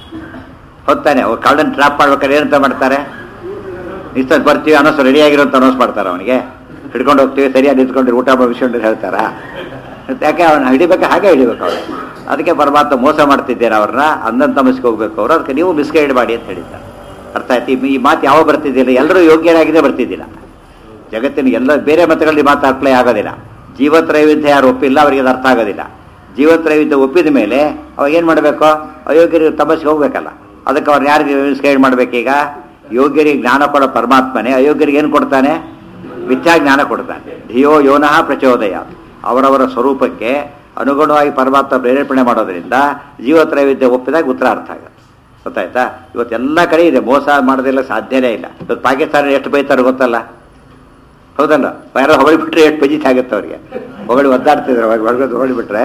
ಹೊತ್ತಾನೆ ಅವ್ರು ಕಳ್ಳನ್ ಟ್ರಾಪ್ ಮಾಡ್ಬೇಕಾದ್ರೆ ಏನಂತ ಮಾಡ್ತಾರೆ ನಿಸ್ತಲ್ಲಿ ಬರ್ತೀವಿ ಅನೌನ್ಸ್ ರೆಡಿ ಆಗಿರೋ ಅಂತ ಅನೌನ್ಸ್ ಮಾಡ್ತಾರೆ ಅವನಿಗೆ ಹಿಡ್ಕೊಂಡು ಹೋಗ್ತೀವಿ ಸರಿಯಾಗಿ ನಿಂತ್ಕೊಂಡು ಊಟ ಮಾಡಿಸ್ಕೊಂಡು ಹೇಳ್ತಾರಾ ಮತ್ತೆ ಯಾಕೆ ಅವನ್ನ ಹಿಡಿಬೇಕು ಹಾಗೆ ಹಿಡಿಬೇಕು ಅವ್ರು ಅದಕ್ಕೆ ಪರಮಾತ್ಮ ಮೋಸ ಮಾಡ್ತಿದ್ದೇನೆ ಅವ್ರನ್ನ ಅಂದಂತ ಮಿಸ್ಗೆ ಹೋಗ್ಬೇಕು ಅವರು ಅದಕ್ಕೆ ನೀವು ಮಿಸ್ಗೈಡ್ ಮಾಡಿ ಅಂತ ಹೇಳಿದ್ದಾರೆ ಅರ್ಥ ಆಯ್ತು ಈ- ಈ ಮಾತು ಯಾವ ಬರ್ತಿದ್ದಿಲ್ಲ ಎಲ್ಲರೂ ಯೋಗ್ಯರಾಗಿದೆ ಬರ್ತಿದ್ದಿಲ್ಲ ಜಗತ್ತಿನ ಎಲ್ಲ ಬೇರೆ ಮತಗಳಲ್ಲಿ ಮಾತು ಅಪ್ಲೈ ಆಗೋದಿಲ್ಲ ಜೀವತ್ರೈವಿಧ್ಯ ಯಾರು ಒಪ್ಪಿಲ್ಲ ಅವರಿಗೆ ಅದು ಅರ್ಥ ಆಗೋದಿಲ್ಲ ಜೀವತ್ರೈವಿಧ್ಯ ಒಪ್ಪಿದ ಮೇಲೆ ಅವಾಗ ಏನು ಮಾಡಬೇಕು ಅಯೋಗ್ಯರಿಗೆ ತಪಸ್ಸಿಗೆ ಹೋಗ್ಬೇಕಲ್ಲ ಅದಕ್ಕೆ ಅವ್ರು ಯಾರಿಗೆ ಮಿಸ್ಗೈಡ್ ಮಾಡ್ಬೇಕೀಗ ಯೋಗ್ಯರಿಗೆ ಜ್ಞಾನ ಕೊಡೋ ಪರಮಾತ್ಮನೇ ಅಯೋಗ್ಯರಿಗೆ ಏನು ಕೊಡ್ತಾನೆ ಮಿಥ್ಯಾ ಜ್ಞಾನ ಕೊಡ್ತಾನೆ ಧಿಯೋ ಯೋನಃ ಪ್ರಚೋದಯ ಅವರವರ ಸ್ವರೂಪಕ್ಕೆ ಅನುಗುಣವಾಗಿ ಪರಮಾತ್ಮ ಪ್ರೇರೇಪಣೆ ಮಾಡೋದ್ರಿಂದ ಜೀವತ್ರೈವಿಧ್ಯ ಒಪ್ಪಿದಾಗ ಉತ್ತರ ಅರ್ಥ ಆಗುತ್ತೆ ಗೊತ್ತಾಯ್ತಾ ಇವತ್ತೆಲ್ಲ ಕಡೆ ಇದೆ ಮೋಸ ಮಾಡೋದಿಲ್ಲ ಸಾಧ್ಯನೇ ಇಲ್ಲ ಇವತ್ತು ಪಾಕಿಸ್ತಾನ ಎಷ್ಟು ಬೈತಾರೆ ಗೊತ್ತಲ್ಲ ಹೌದಲ್ಲ ಯಾರೋ ಹೊಗಳಿಬಿಟ್ರೆ ಎಷ್ಟು ಪಜಿತ್ ಆಗುತ್ತೆ ಅವ್ರಿಗೆ ಹೊಗಳಿ ಒದ್ದಾಡ್ತಿದ್ರೆ ಅವಾಗ ಹೊರಗಡೆ ಹೊಗಳಿಬಿಟ್ರೆ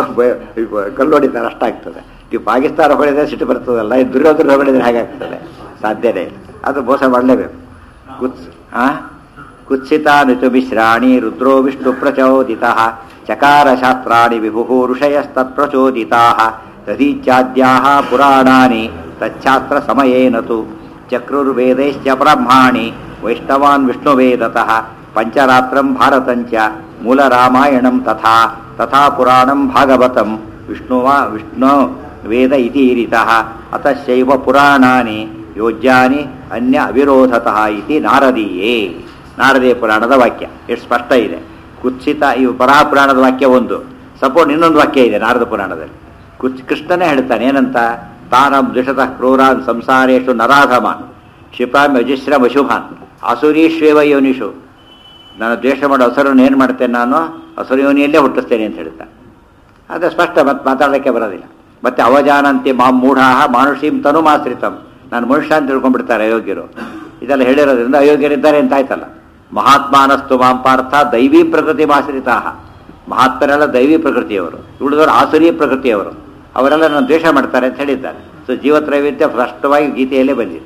ಕಲ್ಲು ಹೊಡಿತಾರೆ ಅಷ್ಟಾಗ್ತದೆ ನೀವು ಪಾಕಿಸ್ತಾನ ಹೊಗಳಿದ್ರೆ ಸಿಟ್ಟು ಬರ್ತದಲ್ಲ ಈ ದುರ್ಯೋಧನ ಹೊಗಳಿದ್ರೆ ಹೇಗಾಗ್ತದೆ ಸಾಧ್ಯನೇ ಇಲ್ಲ ಅದು ಮೋಸ ಮಾಡಲೇಬೇಕು ಕುತ್ಸ್ ಆ ಕುತ್ಸಿತಾನುಚು ಮಿಶ್ರಾಣಿ ರುದ್ರೋ ವಿಷ್ಣು ಪ್ರಚೋದಿತ ಚಕಾರ ಶಾಸ್ತ್ರಾಣಿ ವಿಭು ಋಷಯಸ್ತತ್ಪ್ರಚೋದಿತಾ ತದೀಚ್ಯಾದ್ಯಾ ಪುರಾಣಾನಿ ತಚ್ಛಾಸ್ತ್ರ ಸಮಯೇನತು ಚಕ್ರುರ್ವೇದೈಶ್ಚ ಬ್ರಹ್ಮಾಣಿ ವೈಷ್ಣವಾನ್ ವಿಷ್ಣುವೇದತಃ ಪಂಚರಾತ್ರಂ ಭಾರತಂಚ ಮೂಲ ರಾಮಾಯಣಂ ತಥಾ ತಥಾ ಪುರಾಣಂ ಭಾಗವತಂ ವಿಷ್ಣುವ ವಿಷ್ಣು ವೇದ ಇತೀರಿತಃ ಅತಶೈವ ಪುರಾಣಾನಿ ಯೋಜ್ಯಾನಿ ಅನ್ಯ ಅವಿರೋಧತಃ ಇತಿ ನಾರದೀಯೇ ನಾರದೀಯ ಪುರಾಣದ ವಾಕ್ಯ ಎಷ್ಟು ಸ್ಪಷ್ಟ ಇದೆ ಕುತ್ಸಿತ ಇವು ಪರಾ ಪುರಾಣದ ವಾಕ್ಯ ಒಂದು ಸಪೋರ್ಟ್ ಇನ್ನೊಂದು ವಾಕ್ಯ ಇದೆ ನಾರದ ಪುರಾಣದಲ್ಲಿ ಕುಚ್ ಕೃಷ್ಣನೇ ಹೇಳ್ತಾನೆ ಏನಂತ ತಾನಂ ದ್ವಿಷತಃ ಕ್ರೂರಾನ್ ಸಂಸಾರೇಶು ನರಾಧಮಾನ್ ಕ್ಷಿಪಾಮಿ ಅಜಿಶ್ರಮ ಅಶುಭಾನ್ ಅಸುರೀಶ್ವೇವ ಯೋನಿಷು ನಾನು ದ್ವೇಷ ಮಾಡೋ ಹಸರನ್ನು ಏನು ಮಾಡ್ತೇನೆ ನಾನು ಹಸರು ಯೋನಿಯಲ್ಲೇ ಹುಟ್ಟಿಸ್ತೇನೆ ಅಂತ ಹೇಳ್ತಾನೆ ಅದು ಸ್ಪಷ್ಟ ಮತ್ತೆ ಮಾತಾಡೋಕ್ಕೆ ಬರೋದಿಲ್ಲ ಮತ್ತೆ ಅವಜಾನಂತೆ ಮಾಂ ಮೂಢಾಹ ಮಾನುಷೀಂ ತನುಮಾಶ್ರಿತಂ ನಾನು ಮನುಷ್ಯ ಅಂತ ತಿಳ್ಕೊಂಡ್ಬಿಡ್ತಾರೆ ಅಯೋಗ್ಯರು ಇದೆಲ್ಲ ಹೇಳಿರೋದ್ರಿಂದ ಅಯೋಗ್ಯರಿದ್ದಾರೆ ಅಂತ ಆಯ್ತಲ್ಲ ಮಹಾತ್ಮಾನಸ್ತು ಮಾಂ ಪಾರ್ಥ ದೈವೀ ಪ್ರಕೃತಿ ಮಾಶ್ರಿತಾ ಮಹಾತ್ಮರೆಲ್ಲ ದೈವಿ ಪ್ರಕೃತಿಯವರು ಉಳಿದವರು ಆಸುರಿ ಪ್ರಕೃತಿಯವರು ಅವರೆಲ್ಲ ನಾನು ದ್ವೇಷ ಮಾಡ್ತಾರೆ ಅಂತ ಹೇಳಿದ್ದಾರೆ ಸೊ ಜೀವತ್ರೈವಿಧ್ಯ ಸ್ಪಷ್ಟವಾಗಿ ಗೀತೆಯಲ್ಲೇ ಬಂದಿದೆ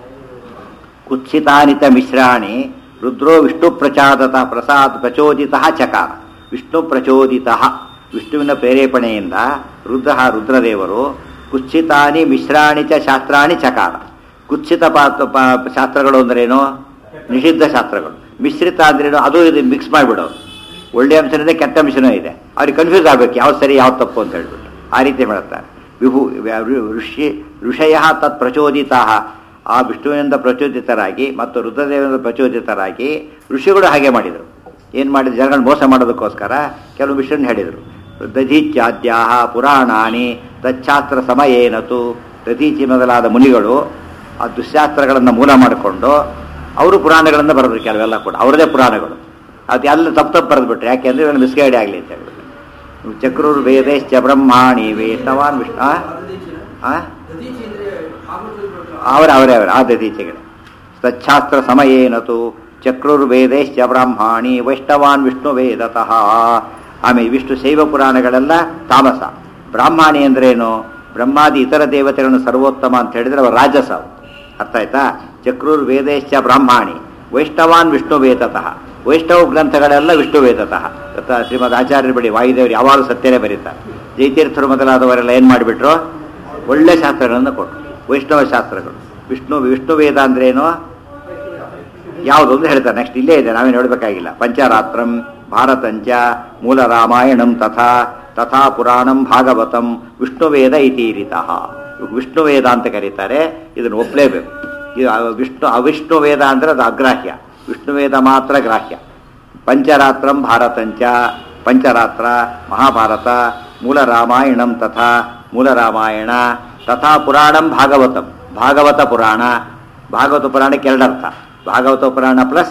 ಕುತ್ಸಿತಾನಿತ ಮಿಶ್ರಾಣಿ ರುದ್ರೋ ವಿಷ್ಣು ಪ್ರಚಾದತ ಪ್ರಸಾದ್ ಪ್ರಚೋದಿತ ಚಕಾರ ವಿಷ್ಣು ಪ್ರಚೋದಿತ ವಿಷ್ಣುವಿನ ಪ್ರೇರೇಪಣೆಯಿಂದ ರುದ್ರ ರುದ್ರದೇವರು ಕುತ್ಸಿತಾನಿ ಮಿಶ್ರಾಣಿ ಚ ಶಾಸ್ತ್ರಾಣಿ ಚಕಾರ ಕುತ್ಸಿತ ಪಾತ್ರ ಪಾ- ಶಾಸ್ತ್ರಗಳು ಅಂದ್ರೇನು ನಿಷಿದ್ಧ ಶಾಸ್ತ್ರಗಳು ಮಿಶ್ರಿತ ಅಂದ್ರೇನು ಅದು ಇದು ಮಿಕ್ಸ್ ಮಾಡಿಬಿಡೋದು ಒಳ್ಳೆ ಅಂಶನೂ ಇದೆ ಕೆಟ್ಟ ಅಂಶನೂ ಇದೆ ಅವ್ರಿಗೆ ಕನ್ಫ್ಯೂಸ್ ಆಗ್ಬೇಕು ಯಾವ ಸರಿ ಯಾವ ತಪ್ಪು ಅಂತ ಹೇಳ್ಬಿಟ್ಟು ಆ ರೀತಿ ಮಾಡುತ್ತಾರೆ ವಿಭು ಋಷಿ ಋಷಯ ತತ್ ಪ್ರಚೋದಿತಾ ಆ ವಿಷ್ಣುವಿನಿಂದ ಪ್ರಚೋದಿತರಾಗಿ ಮತ್ತು ರುದ್ರದೇವನಿಂದ ಪ್ರಚೋದಿತರಾಗಿ ಋಷಿಗಳು ಹಾಗೆ ಮಾಡಿದರು ಏನು ಮಾಡಿದ್ರು ಜನಗಳು ಮೋಸ ಮಾಡೋದಕ್ಕೋಸ್ಕರ ಕೆಲವು ವಿಷಯನ ಹೇಳಿದರು ದಧೀಚ್ಯಾದ್ಯಾ ಪುರಾಣಾನಿ ತಚ್ಛಾಸ್ತ್ರ ಸಮಯೇನತು ದಧೀಚಿ ಮೊದಲಾದ ಮುನಿಗಳು ಆ ದುಶ್ಶಾಸ್ತ್ರಗಳನ್ನು ಮೂಲ ಮಾಡಿಕೊಂಡು ಅವರು ಪುರಾಣಗಳನ್ನು ಬರೆದ್ರು ಕೆಲವೆಲ್ಲ ಕೂಡ ಅವರದೇ ಪುರಾಣಗಳು ಅದು ಎಲ್ಲ ತಪ್ಪು ತಪ್ಪು ಬರೆದ್ಬಿಟ್ರೆ ಯಾಕೆಂದ್ರೆ ಇವಾಗ ಮಿಸ್ಗೈಡ್ ಆಗಲಿ ಅಂತ ಹೇಳ್ಬಿಟ್ಟು ಚಕ್ರೂರ್ ವೇದೇಶ್ಚ ಬ್ರಹ್ಮಾಣಿ ವೇತವಾನ್ ವಿಷ್ಣು ಆ? ಆ? ಅವರ ಅವರೇ ಅವರ ಆ ದತೀಚೆಗಳು ತಚ್ಛಾಸ್ತ್ರ ಸಮಯೇನತು ಚಕ್ರುರ್ ವೇದೇಶ್ಚ ಬ್ರಾಹ್ಮಣಿ ವೈಷ್ಣವಾನ್ ವಿಷ್ಣು ವೇದತಃ ಆಮೇಲೆ ವಿಷ್ಣು ಶೈವ ಪುರಾಣಗಳೆಲ್ಲ ತಾಮಸ ಬ್ರಾಹ್ಮಣಿ ಅಂದ್ರೇನು ಬ್ರಹ್ಮಾದಿ ಇತರ ದೇವತೆಗಳನ್ನು ಸರ್ವೋತ್ತಮ ಅಂತ ಹೇಳಿದ್ರೆ ಅವರ ರಾಜಸ ಅವು. ಅರ್ಥ ಆಯ್ತಾ ಚಕ್ರೂರ್ ವೇದೇಶ್ಚ ಬ್ರಾಹ್ಮಣಿ ವೈಷ್ಣವಾನ್ ವಿಷ್ಣು ವೇದತಃ ವೈಷ್ಣವ ಗ್ರಂಥಗಳೆಲ್ಲ ವಿಷ್ಣು ವೇದತಃ ಗೊತ್ತಾ? ಶ್ರೀಮದ್ ಆಚಾರ್ಯರು ಬಳಿ ವಾಯುದೇವರು ಯಾವಾಗಲೂ ಸತ್ಯನೇ ಬರೀತಾರೆ ಜೈತೀರ್ಥರು ಮೊದಲಾದವರೆಲ್ಲ ಏನು ಮಾಡಿಬಿಟ್ರು ಒಳ್ಳೆ ಶಾಸ್ತ್ರಗಳನ್ನು ಕೊಟ್ಟರು ವೈಷ್ಣವ ಶಾಸ್ತ್ರಗಳು ವಿಷ್ಣು ವಿಷ್ಣು ವೇದ ಅಂದ್ರೇನು ಯಾವುದು ಅಂತ ಹೇಳ್ತಾರೆ ನೆಕ್ಸ್ಟ್ ಇಲ್ಲೇ ಇದೆ ನಾವೇನು ಹೇಳಬೇಕಾಗಿಲ್ಲ ಪಂಚರಾತ್ರಂ ಭಾರತಂಚ ಮೂಲ ರಾಮಾಯಣಂ ತಥಾ ತಥಾ ಪುರಾಣಂ ಭಾಗವತಂ ವಿಷ್ಣುವೇದ ಇತೀರಿತಃ ವಿಷ್ಣು ವೇದ ಅಂತ ಕರೀತಾರೆ ಇದನ್ನು ಒಪ್ಪಲೇಬೇಕು ಇದು ಅ- ವಿಷ್ಣು ಅವಿಷ್ಣು ವೇದ ಅಂದ್ರೆ ಅದು ಅಗ್ರಾಹ್ಯ ವಿಷ್ಣು ವೇದ ಮಾತ್ರ ಗ್ರಾಹ್ಯ ಪಂಚರಾತ್ರಂ ಭಾರತಂಚ ಪಂಚರಾತ್ರ ಮಹಾಭಾರತ ಮೂಲ ರಾಮಾಯಣಂ ತಥಾ ಮೂಲ ರಾಮಾಯಣ ತಥಾ ಪುರಾಣಂ ಭಾಗವತಂ ಭಾಗವತ ಪುರಾಣ ಭಾಗವತ ಪುರಾಣಕ್ಕೆ ಎರಡರ್ಥ ಭಾಗವತ ಪುರಾಣ ಪ್ಲಸ್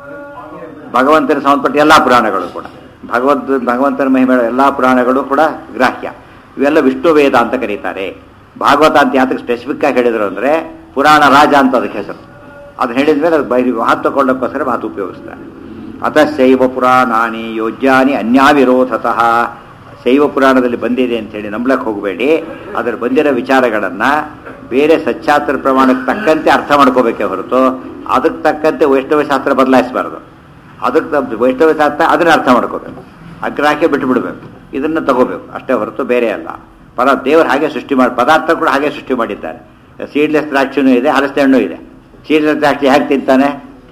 ಭಗವಂತನ ಸಂಬಂಧಪಟ್ಟ ಎಲ್ಲ ಪುರಾಣಗಳು ಕೂಡ ಭಗವಂತ ಭಗವಂತನ ಮಹಿಮೆ ಎಲ್ಲ ಪುರಾಣಗಳು ಕೂಡ ಗ್ರಾಹ್ಯ ಇವೆಲ್ಲ ವಿಷ್ಣು ವೇದ ಅಂತ ಕರೀತಾರೆ ಭಾಗವತ ಅಂತ ಯಾತಕ್ಕೆ ಸ್ಪೆಸಿಫಿಕ್ ಆಗಿ ಹೇಳಿದ್ರು ಅಂದ್ರೆ ಪುರಾಣ ರಾಜ ಅಂತ ಅದಕ್ಕೆ ಹೆಸರು ಅದನ್ನ ಹೇಳಿದ ಮೇಲೆ ಅದು ಬೈ ಮಹತ್ವ ಕೊಳ್ಳೋಕ್ಕೋಸ್ಕರ ಮಾತು ಉಪಯೋಗಿಸ್ತಾರೆ ಅತಃ ಶೈವ ಪುರಾಣಾನಿ ಯೋಜ್ಯಾನಿ ಅನ್ಯಾವಿರೋಧತಃ ಶೈವ ಪುರಾಣದಲ್ಲಿ ಬಂದಿದೆ ಅಂತ ಹೇಳಿ ನಂಬ್ಲಕ್ಕೆ ಹೋಗಬೇಡಿ ಅದರ ಬಂದಿರೋ ವಿಚಾರಗಳನ್ನು ಬೇರೆ ಸಚ್ಚಾಸ್ತ್ರ ಪ್ರಮಾಣಕ್ಕೆ ತಕ್ಕಂತೆ ಅರ್ಥ ಮಾಡ್ಕೋಬೇಕೇ ಹೊರತು ಅದಕ್ಕೆ ತಕ್ಕಂತೆ ವೈಷ್ಣವ ಶಾಸ್ತ್ರ ಬದಲಾಯಿಸಬಾರ್ದು ಅದಕ್ಕೆ ತಪ್ಪು ವೈಷ್ಣವ ಶಾಸ್ತ್ರ ಅದನ್ನ ಅರ್ಥ ಮಾಡ್ಕೋಬೇಕು ಅಗ್ರಾಹ್ಯ ಬಿಟ್ಟು ಬಿಡಬೇಕು ಇದನ್ನು ತಗೋಬೇಕು ಅಷ್ಟೇ ಹೊರತು ಬೇರೆ ಅಲ್ಲ ಪರ ದೇವರು ಹಾಗೆ ಸೃಷ್ಟಿ ಮಾಡಿ ಪದಾರ್ಥ ಕೂಡ ಹಾಗೆ ಸೃಷ್ಟಿ ಮಾಡಿದ್ದಾರೆ ಸೀಡ್ಲೆಸ್ ದ್ರಾಕ್ಷಿನೂ ಇದೆ ಹಲಸೆ ಹಣ್ಣು ಇದೆ ಸೀಡ್ಲೆಸ್ ದ್ರಾಕ್ಷಿ ಹೇಗೆ ತಿಂತಾನೆ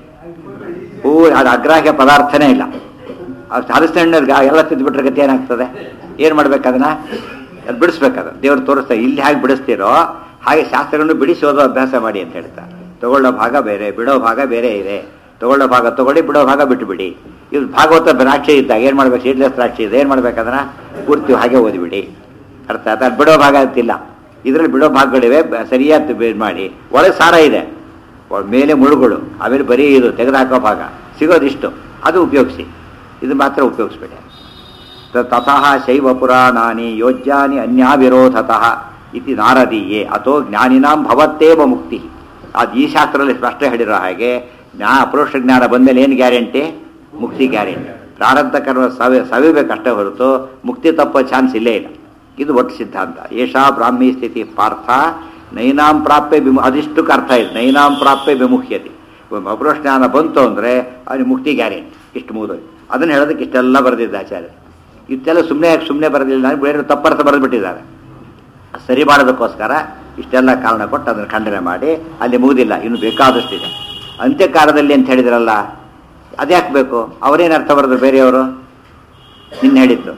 ಹೂ ಅದು ಅಗ್ರಾಹ್ಯ ಪದಾರ್ಥನೇ ಇಲ್ಲ ಅದು ಹಲಸೆ ಹಣ್ಣು ಗಾ- ಎಲ್ಲ ತಿಂದ್ಬಿಟ್ರೆ ಗತಿ ಏನಾಗ್ತದೆ ಏನು ಮಾಡ್ಬೇಕು ಅದನ್ನ ಅದು ಬಿಡಿಸ್ಬೇಕದ ದೇವ್ರು ತೋರಿಸ್ತಾರೆ ಇಲ್ಲಿ ಹೇಗೆ ಬಿಡಿಸ್ತೀರೋ ಹಾಗೆ ಶಾಸ್ತ್ರಗಳನ್ನು ಬಿಡಿಸಿ ಓದೋ ಅಭ್ಯಾಸ ಮಾಡಿ ಅಂತ ಹೇಳ್ತಾರೆ ತಗೊಳ್ಳೋ ಭಾಗ ಬೇರೆ ಬಿಡೋ ಭಾಗ ಬೇರೆ ಇದೆ ತಗೊಳ್ಳೋ ಭಾಗ ತಗೊಳ್ಳಿ ಬಿಡೋ ಭಾಗ ಬಿಟ್ಟು ಬಿಡಿ ಇದು ಭಾಗವತ ದ್ರಾಕ್ಷಿ ಇದ್ದಾಗ ಏನು ಮಾಡ್ಬೇಕು ಸೀಡ್ಲೆಸ್ ದ್ರಾಕ್ಷಿ ಇದೆ ಏನು ಮಾಡ್ಬೇಕು ಅದನ್ನ ಪೂರ್ತಿ ಹಾಗೆ ಓದಿಬಿಡಿ ಅರ್ಥ ಆಯ್ತಾ ಅದು ಬಿಡೋ ಭಾಗ ಅಂತಿಲ್ಲ ಇದರಲ್ಲಿ ಬಿಡೋ ಭಾಗಗಳಿವೆ ಬ- ಸರಿಯಾದ ಬೇರೆ ಮಾಡಿ ಒಳಗೆ ಸಾರ ಇದೆ ಒಳ- ಮೇಲೆ ಮುಳುಗಳು ಆಮೇಲೆ ಬರೀ ಇದು ತೆಗೆದುಹಾಕೋ ಭಾಗ ಸಿಗೋದಿಷ್ಟು ಅದು ಉಪಯೋಗಿಸಿ ಇದು ಮಾತ್ರ ಉಪಯೋಗಿಸ್ಬೇಡಿ ತ- ತತಃ ಶೈವ ಪುರಾಣಾನಿ ಯೋಜ್ಯಾನಿ ಅನ್ಯಾವಿರೋಧತಃ ಇತಿ ನಾರದೀಯೇ ಅಥೋ ಜ್ಞಾನಿನಾಂ ಭವತ್ತೇವ ಮುಕ್ತಿ ಅದು ಈ ಶಾಸ್ತ್ರದಲ್ಲಿ ಸ್ಪಷ್ಟ ಹೇಳಿರೋ ಹಾಗೆ ಜ್ಞಾ ಅಪರೋಕ್ಷ ಜ್ಞಾನ ಬಂದಮೇಲೆ ಏನು ಗ್ಯಾರಂಟಿ ಮುಕ್ತಿ ಗ್ಯಾರಂಟಿ ಪ್ರಾರಬ್ಧ ಕರ್ಮ ಸವಿ ಸವಿಬೇಕಷ್ಟೇ ಹೊರತು ಮುಕ್ತಿ ತಪ್ಪೋ ಚಾನ್ಸ್ ಇಲ್ಲೇ ಇಲ್ಲ ಇದು ಒಟ್ಟು ಸಿದ್ಧಾಂತ ಏಷಾ ಬ್ರಾಹ್ಮಿ ಸ್ಥಿತಿ ಪಾರ್ಥ ನೈನಾಂ ಪ್ರಾಪ್ಯ ವಿಮು ಅದಿಷ್ಟಕ್ಕೆ ಅರ್ಥ ಇದೆ ನೈನಾಂ ಪ್ರಾಪ್ಯ ವಿಮುಖ್ಯತೆ ಅಪರೋಕ್ಷ ಜ್ಞಾನ ಬಂತು ಅಂದರೆ ಅವನಿಗೆ ಮುಕ್ತಿ ಗ್ಯಾರಂಟಿ ಇಷ್ಟು ಮುಗಿದೋಯ್ತು ಅದನ್ನು ಹೇಳೋದಕ್ಕೆ ಇಷ್ಟೆಲ್ಲ ಬರೆದಿದ್ದ ಆಚಾರ್ಯ ಇಷ್ಟೆಲ್ಲ ಸುಮ್ಮನೆ ಸುಮ್ಮನೆ ಬರೆದಿಲ್ಲ ನಾನು ಬೇರೆ ತಪ್ಪರ್ಥ ಬರೆದ್ಬಿಟ್ಟಿದ್ದಾರೆ ಸರಿ ಮಾಡೋದಕ್ಕೋಸ್ಕರ ಇಷ್ಟೆಲ್ಲ ಕಾರಣ ಕೊಟ್ಟು ಅದನ್ನು ಖಂಡನೆ ಮಾಡಿ ಅಲ್ಲಿ ಮುಗುದಿಲ್ಲ ಇನ್ನು ಬೇಕಾದಷ್ಟಿದೆ ಅಂತ್ಯಕಾಲದಲ್ಲಿ ಅಂತ ಹೇಳಿದ್ರಲ್ಲ ಅದ್ಯಾಕೆ ಬೇಕು ಅವರೇನು ಅರ್ಥ ಬರೆದ್ರು ಬೇರೆಯವರು ನಿನ್ನೆ ಹೇಳಿದ್ದು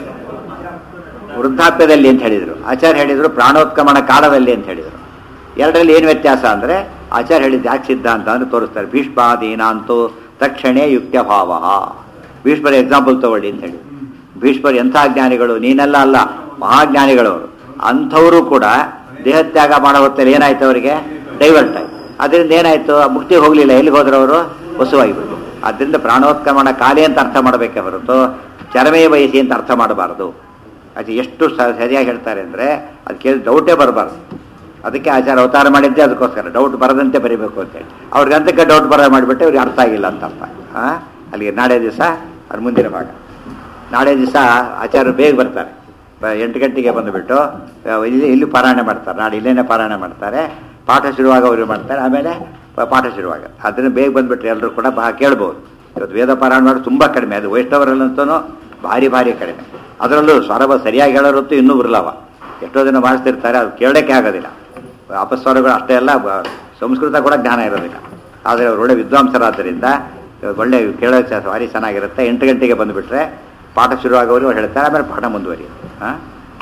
ವೃದ್ಧಾಪ್ಯದಲ್ಲಿ ಅಂತ ಹೇಳಿದರು ಆಚಾರ್ಯ ಹೇಳಿದರು ಪ್ರಾಣೋತ್ಕ್ರಮಣ ಕಾಲದಲ್ಲಿ ಅಂತ ಹೇಳಿದರು ಎರಡರಲ್ಲಿ ಏನು ವ್ಯತ್ಯಾಸ ಅಂದರೆ ಆಚಾರ್ಯ ಹೇಳಿದ್ದು ಯಾಕೆ ಸಿದ್ಧಾಂತ ಅಂದ್ರೆ ತೋರಿಸ್ತಾರೆ ಭೀಷ್ಮಾದೀನಾಂತೂ ತಕ್ಷಣೇ ಯುಕ್ತ್ಯಭಾವ ಭೀಷ್ಮರ ಎಕ್ಸಾಂಪಲ್ ತಗೊಳ್ಳಿ ಅಂತ ಹೇಳಿ ಭೀಷ್ಮರು ಎಂಥ ಜ್ಞಾನಿಗಳು ನೀನೆಲ್ಲ ಅಲ್ಲ ಮಹಾಜ್ಞಾನಿಗಳವರು ಅಂಥವರು ಕೂಡ ದೇಹತ್ಯಾಗ ಮಾಡೋ ಹೊತ್ತಲ್ಲಿ ಏನಾಯ್ತು ಅವರಿಗೆ ಡೈವರ್ಟ್ ಆಯ್ತು ಅದರಿಂದ ಏನಾಯ್ತು ಮುಕ್ತಿ ಹೋಗಲಿಲ್ಲ ಎಲ್ಲಿಗೆ ಹೋದ್ರು ಅವರು ವಸುವಾಗಿಬಿಟ್ಟು ಅದರಿಂದ ಪ್ರಾಣೋತ್ಕ್ರಮಣ ಕಾಲೇ ಅಂತ ಅರ್ಥ ಮಾಡಬೇಕೆ ಹೊರತು ಚರಮೇ ವಯಸ್ಸಿ ಅಂತ ಅರ್ಥ ಮಾಡಬಾರದು ಅದು ಎಷ್ಟು ಸ- ಸರಿಯಾಗಿ ಹೇಳ್ತಾರೆ ಅಂದರೆ ಅದು ಕೇಳಿ ಡೌಟೇ ಬರಬಾರ್ದು ಅದಕ್ಕೆ ಆಚಾರ ಅವತಾರ ಮಾಡಿದ್ದೆ ಅದಕ್ಕೋಸ್ಕರ ಡೌಟ್ ಬರದಂತೆ ಬರಿಬೇಕು ಅಂತೇಳಿ ಅವ್ರಿಗೆ ಅಂತಕ್ಕೆ ಡೌಟ್ ಬರ ಮಾಡಿಬಿಟ್ಟು ಅವ್ರಿಗೆ ಅರ್ಥ ಆಗಿಲ್ಲ ಅಂತ ಅರ್ಥ ಹಾಂ ಅಲ್ಲಿಗೆ ನಾಳೆ ದಿವಸ ಅದು ಮುಂದಿನ ಭಾಗ ನಾಳೆ ದಿವಸ ಆಚಾರ್ಯರು ಬೇಗ ಬರ್ತಾರೆ ಬ- ಎಂಟು ಗಂಟೆಗೆ ಬಂದುಬಿಟ್ಟು ಆ, ಇಲ್ಲಿ ಇಲ್ಲಿ ಪಾರಾಯಣ ಮಾಡ್ತಾರೆ ನಾಳೆ ಇಲ್ಲೇನೆ ಪಾರಾಯಣ ಮಾಡ್ತಾರೆ ಪಾಠ ಶುರುವಾಗ ಅವರು ಮಾಡ್ತಾರೆ ಆಮೇಲೆ ಪ- ಪಾಠ ಶುರುವಾಗ ಅದನ್ನು ಬೇಗ ಬಂದುಬಿಟ್ರೆ ಎಲ್ಲರೂ ಕೂಡ ಬಾ ಕೇಳ್ಬೋದು ಇವತ್ತು ವೇದ ಪಾರಾಯಣ ಮಾಡೋದು ತುಂಬ ಕಡಿಮೆ ಅದು ವೈಷ್ಣವರಲ್ಲಂತೂ ಭಾರಿ ಭಾರಿ ಕಡಿಮೆ ಅದರಲ್ಲೂ ಸ್ವರವ ಸರಿಯಾಗಿ ಹೇಳೋರಂತೂ ಇನ್ನೂ ಬರಲವ ಎಷ್ಟೋ ಜನ ಮಾಡಿಸ್ತಿರ್ತಾರೆ ಅದು ಕೇಳೋಕ್ಕೆ ಆಗೋದಿಲ್ಲ ಅಪಸ್ವರಗಳು ಅಷ್ಟೇ ಅಲ್ಲ ಬ- ಸಂಸ್ಕೃತ ಕೂಡ ಜ್ಞಾನ ಇರೋದಿಲ್ಲ ಆದರೆ ಅವರು ಒಳ್ಳೆ ವಿದ್ವಾಂಸರಾದ್ದರಿಂದ ಒಳ್ಳೆ ಕೇಳೋಕ್ಕೆ ಭಾರಿ ಚೆನ್ನಾಗಿರುತ್ತೆ ಎಂಟು ಗಂಟೆಗೆ ಬಂದುಬಿಟ್ರೆ ಪಾಠ ಶುರುವಾಗೋರು ಅವ್ರು ಹೇಳ್ತಾರೆ ಆಮೇಲೆ ಪಾಠ ಮುಂದುವರಿಯುತ್ತೆ ಹಾಂ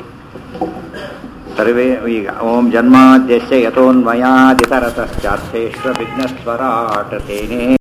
ಸರ್ವೇ ಈಗ ಓಂ ಜನ್ಮಾದ್ಯಸ್ಯ ಯಥೋನ್ಮಯಾದಿತರತಶ್ಚಾರ್ಥೇಶ್ವ ವಿಘ್ನಸ್ವರಾಟ ತೇನೇ